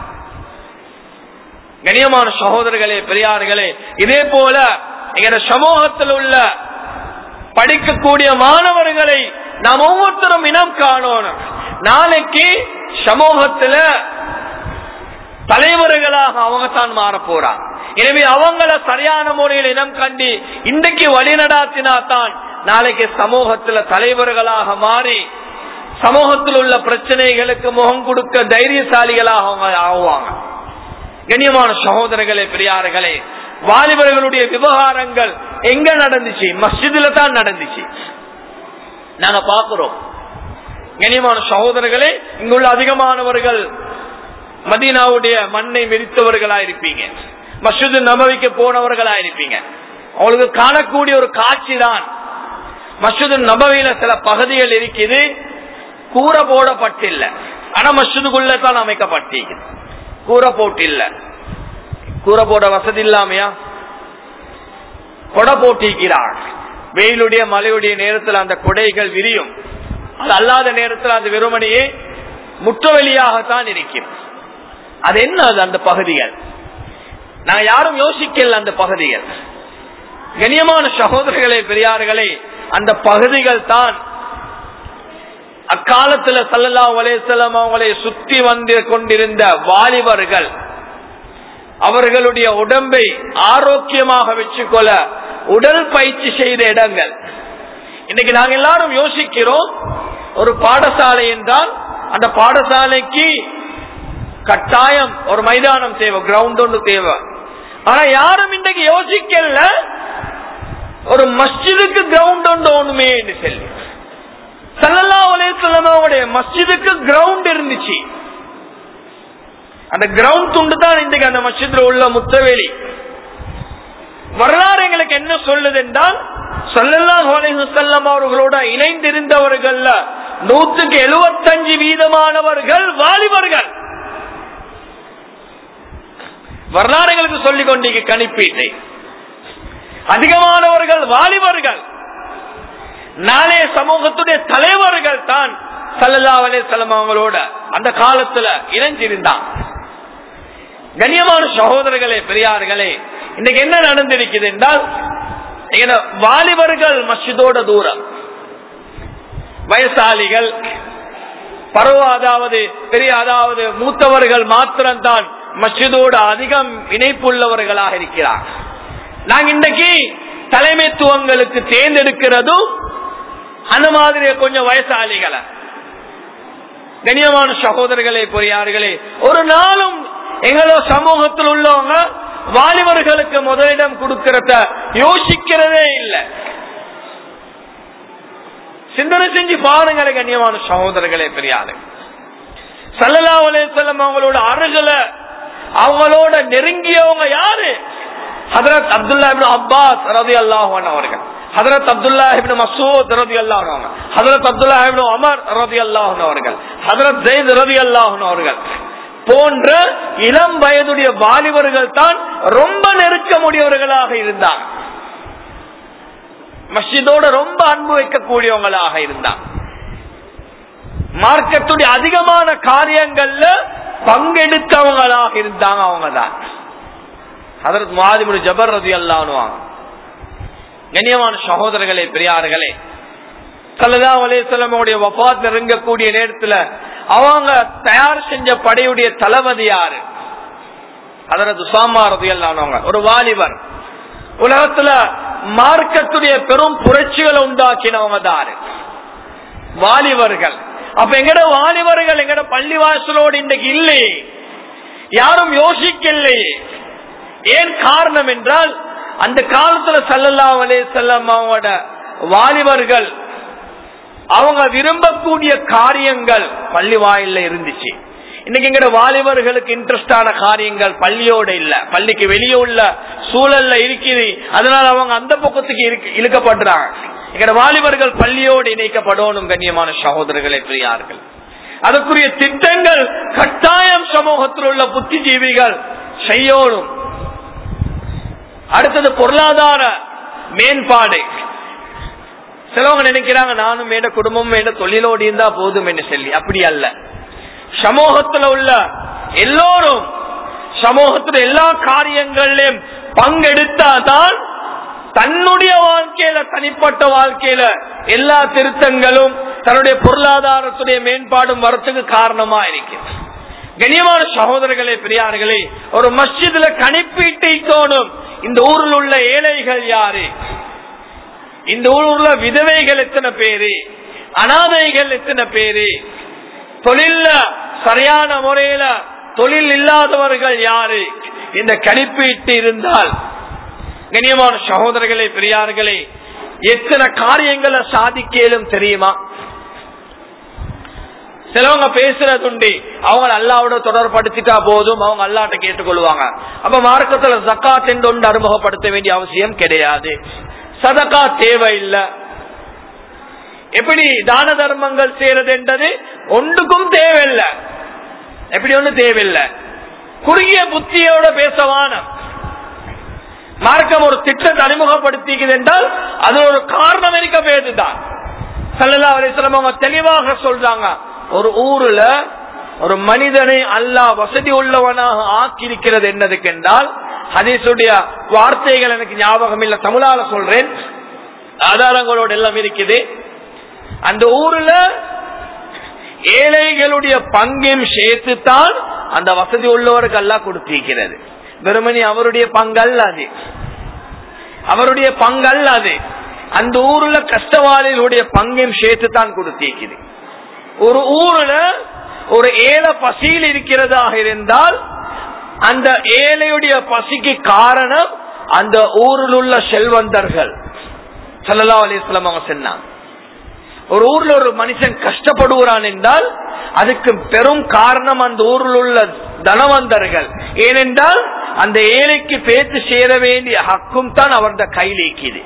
கண்ணியமான சகோதரர்களே பெரியார்களே இதே போல எங்க சமூகத்தில் உள்ள படிக்கக்கூடிய மாணவர்களை நாம் ஒவ்வொருத்தரும் இனம் காணணும் நாளைக்கு சமூகத்துல தலைவர்களாக அவங்க தான் மாற போறாங்க எனவே அவங்கள சரியான முறையில் இனம் கண்டி இன்றைக்கு வழி நடாத்தினா தான் நாளைக்கு சமூகத்துல தலைவர்களாக மாறி சமூகத்தில் உள்ள பிரச்சனைகளுக்கு முகம் கொடுக்க தைரியசாலிகளாக அவங்க ஆகுவாங்க கண்ணியமான சகோதரர்களே பெரியார்களே வாலிபர்களுடைய விவகாரங்கள் எங்க நடந்துச்சு மஸ்ஜிதுல தான் நடந்துச்சு நாங்க பாக்குறோம் கண்ணியமான சகோதரர்களே இங்குள்ள அதிகமானவர்கள் மதீனாவுடைய மண்ணை மிதித்தவர்களா இருப்பீங்க மஸ்ஜிது நபவிக்கு போனவர்களா இருப்பீங்க அவங்களுக்கு காணக்கூடிய ஒரு காட்சி தான் மஸ்ஜிது நபவியில சில பகுதிகள் இருக்குது கூரை போடப்பட்டில்ல ஆனா மஸ்ஜிதுக்குள்ள தான் அமைக்கப்பட்டிருக்கு கூரை போட்டில்ல கூரை போட வசதி இல்லாமையா கொடை போட்டிருக்கிறார் வெயிலுடைய மழையுடைய நேரத்தில் அந்த கொடைகள் விரியும் அது அல்லாத நேரத்தில் அது வெறுமனையே முற்றவெளியாகத்தான் இருக்கும் அது என்ன அது அந்த பகுதிகள் நாங்க யாரும் யோசிக்கல அந்த பகுதிகள் கண்ணியமான சகோதரர்களே பெரியார்களே அந்த பகுதிகள் தான் அக்காலத்துல சல்லல்லா அலேசல்லாம் அவங்களை சுத்தி வந்து கொண்டிருந்த வாலிபர்கள் அவர்களுடைய உடம்பை ஆரோக்கியமாக வச்சுக்கொள்ள உடல் பயிற்சி செய்த இடங்கள் இன்னைக்கு நாங்க எல்லாரும் யோசிக்கிறோம் ஒரு பாடசாலை என்றால் அந்த பாடசாலைக்கு கட்டாயம் ஒரு மைதானம் தேவை கிரவுண்ட் ஒன்று தேவை ஆனா யாரும் இன்றைக்கு யோசிக்கல ஒரு மஸ்ஜிதுக்கு கிரவுண்ட் ஒன்று ஒண்ணுமே என்று சொல்லி சல்லல்லா அலேசல்லமாவுடைய மஸ்ஜிதுக்கு கிரவுண்ட் இருந்துச்சு அந்த கிரவுண்ட் துண்டு தான் இன்றைக்கு அந்த மஸ்ஜித்ல உள்ள முத்தவேலி வரலாறு எங்களுக்கு என்ன சொல்லுது என்றால் சல்லல்லாஹு அலைஹி வஸல்லம் அவர்களோட இணைந்திருந்தவர்கள் நூற்றுக்கு எழுபத்தஞ்சு வீதமானவர்கள் வாலிபர்கள் வரலாறு எங்களுக்கு சொல்லிக் கொண்டீங்க கணிப்பீட்டை அதிகமானவர்கள் வாலிபர்கள் நாளைய சமூகத்துடைய தலைவர்கள் தான் சல்லல்லா அலிசல்லம் அவங்களோட அந்த காலத்துல இணைஞ்சிருந்தான் கண்ணியமான சகோதரர்களே பெரியார்களே இன்னைக்கு என்ன நடந்திருக்குது என்றால் எங்க வாலிபர்கள் மஸ்ஜிதோட தூரம் வயசாளிகள் பருவ அதாவது பெரிய அதாவது மூத்தவர்கள் மாத்திரம்தான் மஸ்ஜிதோடு அதிகம் இணைப்புள்ளவர்களாக இருக்கிறார் நாங்க இன்றைக்கு தலைமைத்துவங்களுக்கு தேர்ந்தெடுக்கிறதும் அந்த மாதிரி கொஞ்சம் வயசாளிகளை கண்ணியமான சகோதரர்களே பொறியார்களே ஒரு நாளும் எங்களோ சமூகத்தில் உள்ளவங்க வாலிபர்களுக்கு முதலிடம் கொடுக்கிறத யோசிக்கிறதே இல்லை சிந்தனை செஞ்சு பாருங்களே கண்ணியமான சகோதரர்களே பெரியாரு சல்லல்லா அலையம் அவங்களோட அருகில அவங்களோட நெருங்கியவங்க யாரு ஹதரத் அப்துல்லா இப்னு அப்பாஸ் ரதி அல்லாஹன் அவர்கள் ஹதரத் அப்துல்லா இப்னு மசூத் ரதி அல்லாஹன் ஹதரத் அப்துல்லா இப்னு அமர் ரதி அல்லாஹன் அவர்கள் ஹதரத் ஜெயித் ரதி அல்லாஹன் அவர்கள் போன்ற இளம் வயதுடைய வாலிபர்கள் தான் ரொம்ப நெருக்கமுடையவர்களாக இருந்தார் மஸ்ஜிதோட ரொம்ப அன்பு வைக்கக்கூடியவங்களாக இருந்தார் மார்க்கத்துடைய அதிகமான காரியங்கள்ல பங்கெடுத்தவங்களாக இருந்தாங்க அவங்க தான் அதற்கு மாதிபுரி ஜபர் ரதி அல்லானுவாங்க கண்ணியமான சகோதரர்களே பெரியார்களே சல்லதா அலேசல்லமுடைய வபாத் நெருங்கக்கூடிய நேரத்துல அவங்க தயார் செஞ்ச படையுடைய தளபதி யாரு அதற்கு சுசாமா ரதி அல்லானவங்க ஒரு வாலிபர் உலகத்துல மார்க்கத்துடைய பெரும் புரட்சிகளை உண்டாக்கினவங்க தாரு வாலிபர்கள் அப்ப எங்கட வாலிபர்கள் எங்கட பள்ளிவாசலோடு இன்றைக்கு இல்லையே யாரும் யோசிக்கலையே ஏன் காரணம் என்றால் அந்த காலத்துல சல்லல்லா அலே செல்லம் அவங்களோட வாலிபர்கள் அவங்க விரும்பக்கூடிய காரியங்கள் பள்ளி வாயில இருந்துச்சு இன்னைக்கு எங்கட வாலிபர்களுக்கு இன்ட்ரெஸ்டான காரியங்கள் பள்ளியோட இல்ல பள்ளிக்கு வெளியே உள்ள சூழல்ல இருக்குது அதனால அவங்க அந்த பக்கத்துக்கு இழுக்கப்படுறாங்க எங்கட வாலிபர்கள் பள்ளியோடு இணைக்கப்படணும் கண்ணியமான சகோதரர்களை பிரியார்கள் அதற்குரிய திட்டங்கள் கட்டாயம் சமூகத்தில் உள்ள புத்திஜீவிகள் செய்யோடும் அடுத்தது பொருளாதார மேம்பாடு சிலவங்க நினைக்கிறாங்க நானும் மேட குடும்பம் மேட தொழிலோடு இருந்தா போதும் என்று சொல்லி அப்படி அல்ல சமூகத்துல உள்ள எல்லோரும் சமூகத்துல எல்லா காரியங்களிலும் பங்கெடுத்தாதான் தன்னுடைய வாழ்க்கையில தனிப்பட்ட வாழ்க்கையில எல்லா திருத்தங்களும் தன்னுடைய பொருளாதாரத்துடைய மேம்பாடும் வரத்துக்கு காரணமா இருக்கு கண்ணியமான சகோதரர்களே பெரியார்களே ஒரு மஸ்ஜிதுல கணிப்பீட்டை தோணும் இந்த ஊரில் உள்ள ஏழைகள் யாரு இந்த ஊர்ல விதவைகள் எத்தனை பேரு அனாதைகள் எத்தனை பேரு தொழில்ல சரியான முறையில தொழில் இல்லாதவர்கள் யாரு இந்த கணிப்பீட்டு இருந்தால் கண்ணியமான சகோதரர்களே பெரியார்களே எத்தனை காரியங்களை சாதிக்கலும் தெரியுமா சிலவங்க பேசுறதுண்டு அவங்க அல்லாவோட தொடர்படுத்திட்டா போதும் அவங்க அல்லாட்ட கேட்டுக்கொள்வாங்க அப்ப மார்க்கத்துல ஜக்காத் என்று ஒன்று அறிமுகப்படுத்த வேண்டிய அவசியம் கிடையாது சதக்கா தேவையில்லை எப்படி தான தர்மங்கள் செய்யறது என்றது ஒன்றுக்கும் தேவையில்லை எப்படி ஒண்ணு தேவையில்லை குறுகிய புத்தியோட பேசவான மார்க்கம் ஒரு திட்டத்தை அறிமுகப்படுத்திக்குது என்றால் அது ஒரு காரணம் இருக்க பேருதான் சல்லல்லா அலிஸ்லாம் அவங்க தெளிவாக சொல்றாங்க ஒரு ஊர்ல ஒரு மனிதனை அல்லாஹ் வசதி உள்ளவனாக ஆக்கியிருக்கிறது என்னதுக்கு என்றால் ஹதீசுடைய வார்த்தைகள் எனக்கு ஞாபகம் இல்ல தமிழால சொல்றேன் ஆதாரங்களோட எல்லாம் இருக்குது அந்த ஊர்ல ஏழைகளுடைய பங்கையும் சேர்த்துத்தான் அந்த வசதி உள்ளவருக்கு எல்லாம் கொடுத்திருக்கிறது வெறுமனி அவருடைய பங்கல்ல அது அவருடைய பங்கல்ல அது அந்த ஊர்ல கஷ்டவாளிகளுடைய பங்கையும் சேர்த்து தான் கொடுத்திருக்குது ஒரு ஊர்ல ஒரு ஏழை பசியில் இருக்கிறதாக இருந்தால் அந்த ஏழையுடைய பசிக்கு காரணம் அந்த ஊரில் உள்ள செல்வந்தர்கள் சல்லா அலிஸ்லாம் அவங்க சொன்னாங்க ஒரு ஊர்ல ஒரு மனுஷன் கஷ்டப்படுகிறான் என்றால் அதுக்கு பெரும் காரணம் அந்த ஊரில் உள்ள தனவந்தர்கள் ஏனென்றால் அந்த ஏழைக்கு பேச்சு சேர வேண்டிய ஹக்கும் தான் அவரது கையில் இருக்குது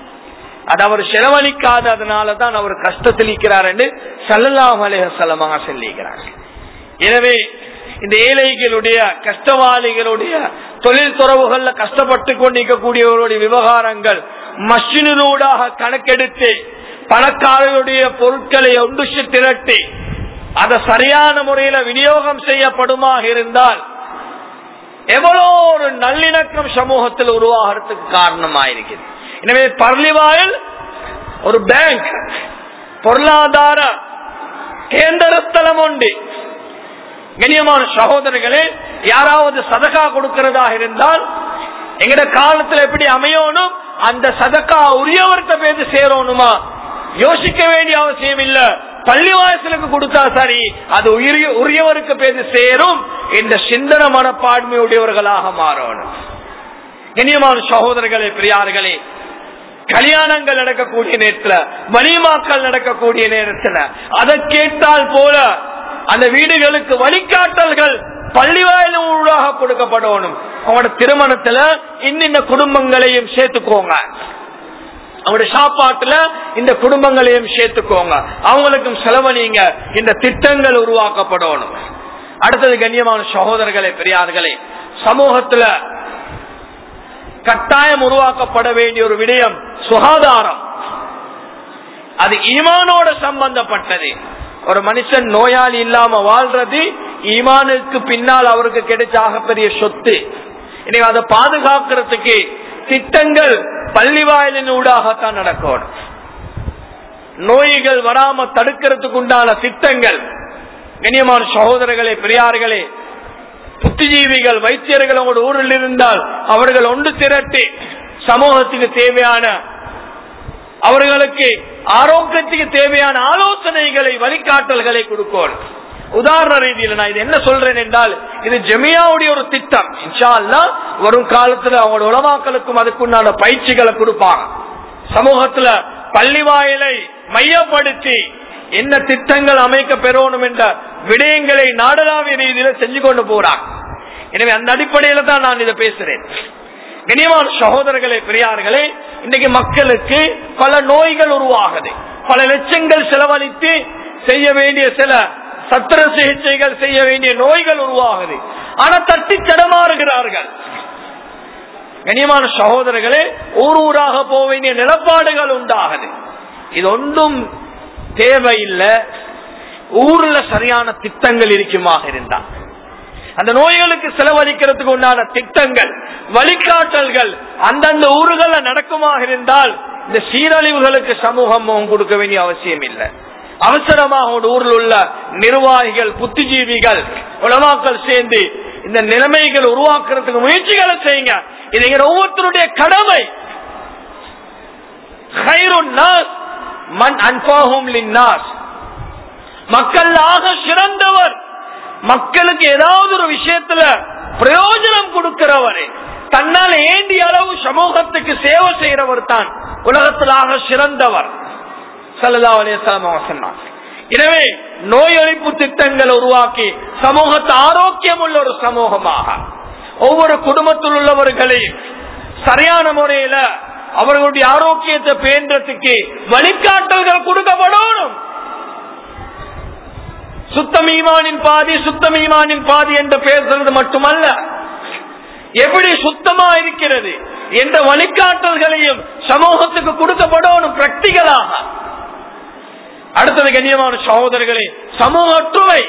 அது அவர் செலவழிக்காததுனால தான் அவர் கஷ்டத்தில் இருக்கிறார் என்று சல்லல்லாஹ் அலேஹலமாக சொல்லிக்கிறார் எனவே இந்த ஏழைகளுடைய கஷ்டவாளிகளுடைய தொழில் துறவுகள்ல கஷ்டப்பட்டு கொண்டிருக்கக்கூடியவருடைய விவகாரங்கள் மஷினூடாக கணக்கெடுத்து பணக்காரர்களுடைய பொருட்களை ஒன்று திரட்டி அதை சரியான முறையில விநியோகம் செய்யப்படுமாக இருந்தால் எவ்வளோ ஒரு நல்லிணக்கம் சமூகத்தில் உருவாகிறதுக்கு காரணமாயிருக்கிறது எனவே பர்லிவாயில் ஒரு பேங்க் பொருளாதார கேந்திரத்தலம் உண்டு கண்ணியமான சகோதரர்களே யாராவது சதகா கொடுக்கிறதாக இருந்தால் எங்கட காலத்துல எப்படி அமையணும் அந்த சதக்கா உரியவர்கிட்ட பேசி சேரணுமா யோசிக்க வேண்டிய அவசியம் இல்ல பள்ளி வாசலுக்கு கொடுத்தா சரி அது உரியவருக்கு பேசி சேரும் இந்த சிந்தன மனப்பான்மை உடையவர்களாக மாறணும் கண்ணியமான சகோதரர்களே பிரியார்களே கல்யாணங்கள் நடக்கக்கூடிய நேரத்துல வலிமாக்கள் நடக்கக்கூடிய நேரத்துல அதை கேட்டால் போல அந்த வீடுகளுக்கு வழிகாட்டல்கள் பள்ளி வாயிலும் ஊடாக கொடுக்கப்படணும் அவங்களோட திருமணத்துல இன்னின்ன குடும்பங்களையும் சேர்த்துக்கோங்க அவங்களுடைய சாப்பாட்டுல இந்த குடும்பங்களையும் சேர்த்துக்கோங்க அவங்களுக்கும் செலவழிங்க இந்த திட்டங்கள் உருவாக்கப்படணும் அடுத்தது கண்ணியமான சகோதரர்களே பெரியார்களே சமூகத்துல கட்டாயம் உருவாக்கப்பட வேண்டிய ஒரு விடயம் சுகாதாரம் அது ஈமானோட சம்பந்தப்பட்டது ஒரு மனுஷன் நோயாளி இல்லாம வாழ்றது ஈமானுக்கு பின்னால் அவருக்கு கிடைச்ச ஆகப்பெரிய சொத்து இன்னைக்கு அதை பாதுகாக்கிறதுக்கு திட்டங்கள் பள்ளி வாயிலின் ஊடாகத்தான் நடக்கணும் நோய்கள் வராம தடுக்கிறதுக்கு உண்டான திட்டங்கள் கண்ணியமான சகோதரர்களே பெரியார்களே புத்திஜீவிகள் வைத்தியர்கள் உங்களோட ஊரில் இருந்தால் அவர்கள் ஒன்று திரட்டி சமூகத்துக்கு தேவையான அவர்களுக்கு ஆரோக்கியத்துக்கு தேவையான ஆலோசனைகளை வழிகாட்டல்களை கொடுக்கணும் உதாரண ரீதியில் நான் இது என்ன சொல்றேன் என்றால் இது ஜெமியாவுடைய ஒரு திட்டம் இன்ஷா அல்லா வரும் காலத்துல அவங்களோட உலமாக்களுக்கும் அதுக்குண்டான பயிற்சிகளை கொடுப்பாங்க சமூகத்துல பள்ளி வாயிலை மையப்படுத்தி என்ன திட்டங்கள் அமைக்க பெறணும் என்ற விடயங்களை நாடளாவிய ரீதியில செஞ்சு கொண்டு போறாங்க எனவே அந்த அடிப்படையில தான் நான் இதை பேசுறேன் கனியமான சகோதரர்களே பெரியார்களே இன்னைக்கு மக்களுக்கு பல நோய்கள் உருவாகுது பல லட்சங்கள் செலவழித்து செய்ய வேண்டிய சில சத்திர சிகிச்சைகள் செய்ய வேண்டிய நோய்கள் உருவாகுது ஆனா தட்டி தடமாறுகிறார்கள் கனியமான சகோதரர்களே ஊர் ஊராக போக வேண்டிய நிலப்பாடுகள் உண்டாகுது இது ஒன்றும் தேவையில்லை ஊர்ல சரியான திட்டங்கள் இருக்குமாக இருந்தா அந்த நோய்களுக்கு செலவழிக்கிறதுக்கு உண்டான திட்டங்கள் வழிகாட்டல்கள் அந்தந்த ஊர்கள நடக்குமாக இருந்தால் இந்த சீரழிவுகளுக்கு சமூகம் கொடுக்க வேண்டிய அவசியம் இல்லை அவசரமாக ஒரு ஊரில் உள்ள நிர்வாகிகள் புத்திஜீவிகள் உலமாக்கள் சேர்ந்து இந்த நிலைமைகள் உருவாக்குறதுக்கு முயற்சிகளை செய்யுங்க இது எங்க ஒவ்வொருத்தருடைய கடமை ஹைருன் நாஸ் மன் அன்பாகும் லின்னாஸ் மக்கள் ஆக சிறந்தவர் மக்களுக்கு ஏதாவது ஒரு விஷயத்துல பிரயோஜனம் கொடுக்கிறவரே தன்னால் ஏண்டிய அளவு சமூகத்துக்கு சேவை செய்யறவர் தான் உலகத்திலாக சிறந்தவர் சல்லா அலிஸ்லாம் சொன்னார் எனவே நோய் ஒழிப்பு திட்டங்களை உருவாக்கி சமூகத்தை ஆரோக்கியம் உள்ள ஒரு சமூகமாக ஒவ்வொரு குடும்பத்தில் உள்ளவர்களையும் சரியான முறையில அவர்களுடைய ஆரோக்கியத்தை பேன்றதுக்கு வழிகாட்டல்கள் கொடுக்கப்படணும் சுத்தம் ஈமானின் பாதி சுத்தம் ஈமானின் பாதி என்று பேசுறது மட்டுமல்ல எப்படி சுத்தமா இருக்கிறது என்ற வழிகாட்டல்களையும் சமூகத்துக்கு கொடுக்கப்படணும் பிராக்டிகலாக அடுத்தது கண்ணியமான சகோதரர்களே சமூக ஒற்றுமை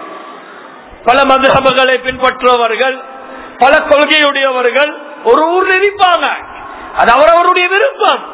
பல மதுரபுகளை பின்பற்றுபவர்கள் பல கொள்கையுடையவர்கள் ஒரு ஊர்ல இருப்பாங்க அது அவரவருடைய விருப்பம்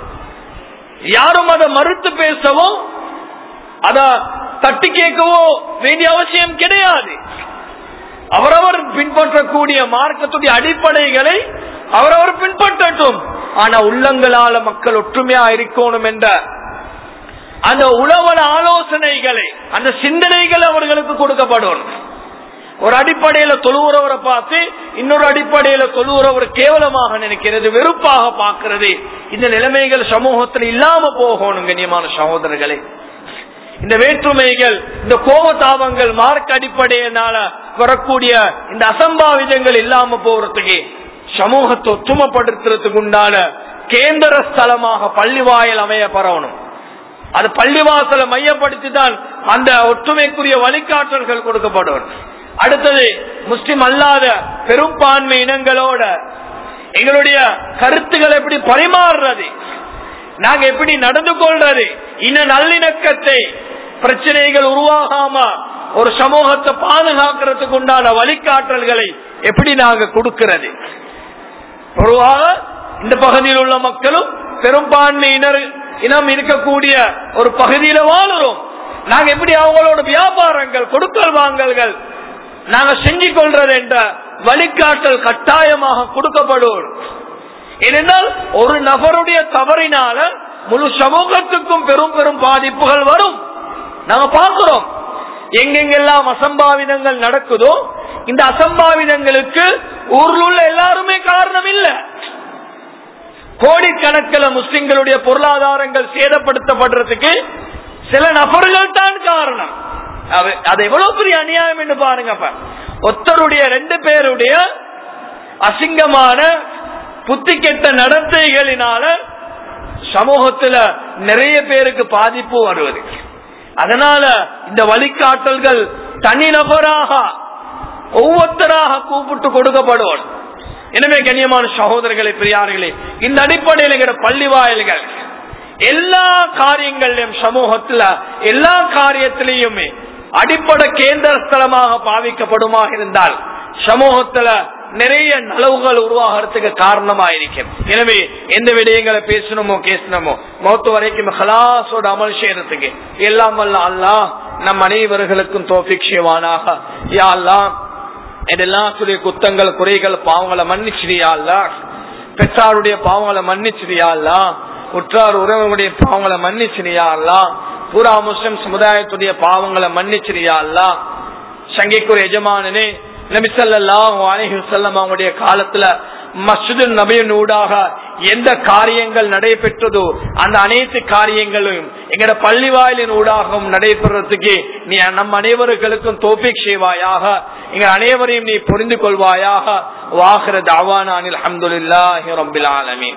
யாரும் அதை மறுத்து பேசவோ அத தட்டி கேட்கவோ வேண்டிய அவசியம் கிடையாது அவரவர் பின்பற்றக்கூடிய மார்க்கத்துடைய அடிப்படைகளை அவரவர் பின்பற்றட்டும் ஆனா உள்ளங்களால மக்கள் ஒற்றுமையா இருக்கணும் என்ற அந்த உழவன ஆலோசனைகளை அந்த சிந்தனைகள் அவர்களுக்கு கொடுக்கப்படும் ஒரு அடிப்படையில தொழுவுறவரை பார்த்து இன்னொரு அடிப்படையில தொழுவுறவர் கேவலமாக நினைக்கிறது வெறுப்பாக பார்க்கிறது இந்த நிலைமைகள் சமூகத்தில் இல்லாம போகணும் கண்ணியமான சகோதரர்களே இந்த வேற்றுமைகள் இந்த கோபதாபங்கள் மார்க் அடிப்படையினால வரக்கூடிய இந்த அசம்பாவிதங்கள் இல்லாம போறதுக்கு சமூகத்தை ஒற்றுமைப்படுத்துறதுக்கு உண்டான கேந்திர ஸ்தலமாக பள்ளிவாயல் அமைய பரவணும் அது பள்ளிவாசலை மையப்படுத்தி தான் அந்த ஒற்றுமைக்குரிய வழிகாட்டல்கள் கொடுக்கப்படும் அடுத்தது முஸ்லிம் அல்லாத பெரும்பான்மை இனங்களோட எங்களுடைய கருத்துக்களை எப்படி பரிமாறுறது நாங்க எப்படி நடந்து கொள்றது இன நல்லிணக்கத்தை பிரச்சனைகள் உருவாகாம ஒரு சமூகத்தை பாதுகாக்கிறதுக்கு உண்டான வழிகாட்டல்களை எப்படி நாங்க கொடுக்கிறது பொதுவாக இந்த பகுதியில் உள்ள மக்களும் பெரும்பான்மையினர் இனம் இருக்கக்கூடிய ஒரு பகுதியில வாழுறோம் நாங்க எப்படி அவங்களோட வியாபாரங்கள் கொடுக்கல் வாங்கல்கள் நாங்க செஞ்சு கொள்றது என்ற வழிகாட்டல் கட்டாயமாக கொடுக்கப்படும் ஏனென்றால் ஒரு நபருடைய தவறினால முழு சமூகத்துக்கும் பெரும் பெரும் பாதிப்புகள் வரும் நாங்க பார்க்கிறோம் எங்கெங்கெல்லாம் அசம்பாவிதங்கள் நடக்குதோ இந்த அசம்பாவிதங்களுக்கு ஊர்ல உள்ள எல்லாருமே காரணம் இல்ல கோடிக்கணக்கில் முஸ்லிம்களுடைய பொருளாதாரங்கள் சேதப்படுத்தப்படுறதுக்கு சில நபர்கள் தான் காரணம் அது எவ்வளவு பெரிய அநியாயம் என்று பாருங்க ஒத்தருடைய ரெண்டு பேருடைய அசிங்கமான புத்தி கெட்ட நடத்தைகளினால சமூகத்துல நிறைய பேருக்கு பாதிப்பு வருவது அதனால இந்த வழிகாட்டல்கள் தனிநபராக ஒவ்வொருத்தராக கூப்பிட்டு கொடுக்கப்படும் எனவே கண்ணியமான சகோதரர்களை பெரியார்களே இந்த அடிப்படையில் எங்கிற பள்ளி வாயில்கள் எல்லா காரியங்களையும் சமூகத்துல எல்லா காரியத்திலையுமே அடிப்படை கேந்திர ஸ்தலமாக பாவிக்கப்படுமா இருந்தால் சமூகத்துல நிறைய நலவுகள் உருவாகிறதுக்கு காரணமா இருக்கும் எனவே எந்த விடயங்களை பேசணுமோ பேசணுமோ மௌத்து வரைக்கும் ஹலாசோட அமல் செய்யறதுக்கு எல்லாம் வல்ல அல்லா நம் அனைவர்களுக்கும் தோஃபிக் செய்வானாக யா அல்லா இதெல்லாத்துடைய குத்தங்கள் குறைகள் பாவங்களை மன்னிச்சிரியா அல்லா பெற்றாருடைய பாவங்களை மன்னிச்சிரியா அல்லா உற்றார் உறவுடைய பாவங்களை மன்னிச்சிரியா அல்லா பூரா முஸ்லிம் சமுதாயத்துடைய பாவங்களை மன்னிச்சிரியா அல்லா சங்கைக்குரிய எஜமானனே நபிசல்லாஹு அலஹி வசல்லம் அவங்களுடைய காலத்துல மஸ்ஜிது நபியின் ஊடாக எந்த காரியங்கள் நடைபெற்றதோ அந்த அனைத்து காரியங்களும் எங்கட பள்ளி வாயிலின் ஊடாகவும் நடைபெறதுக்கு நீ நம் அனைவர்களுக்கும் தோப்பிக் செய்வாயாக எங்க அனைவரையும் நீ புரிந்து கொள்வாயாக வாகிற தாவானில் அஹமதுல்லாஹி ரபில் ஆலமீன்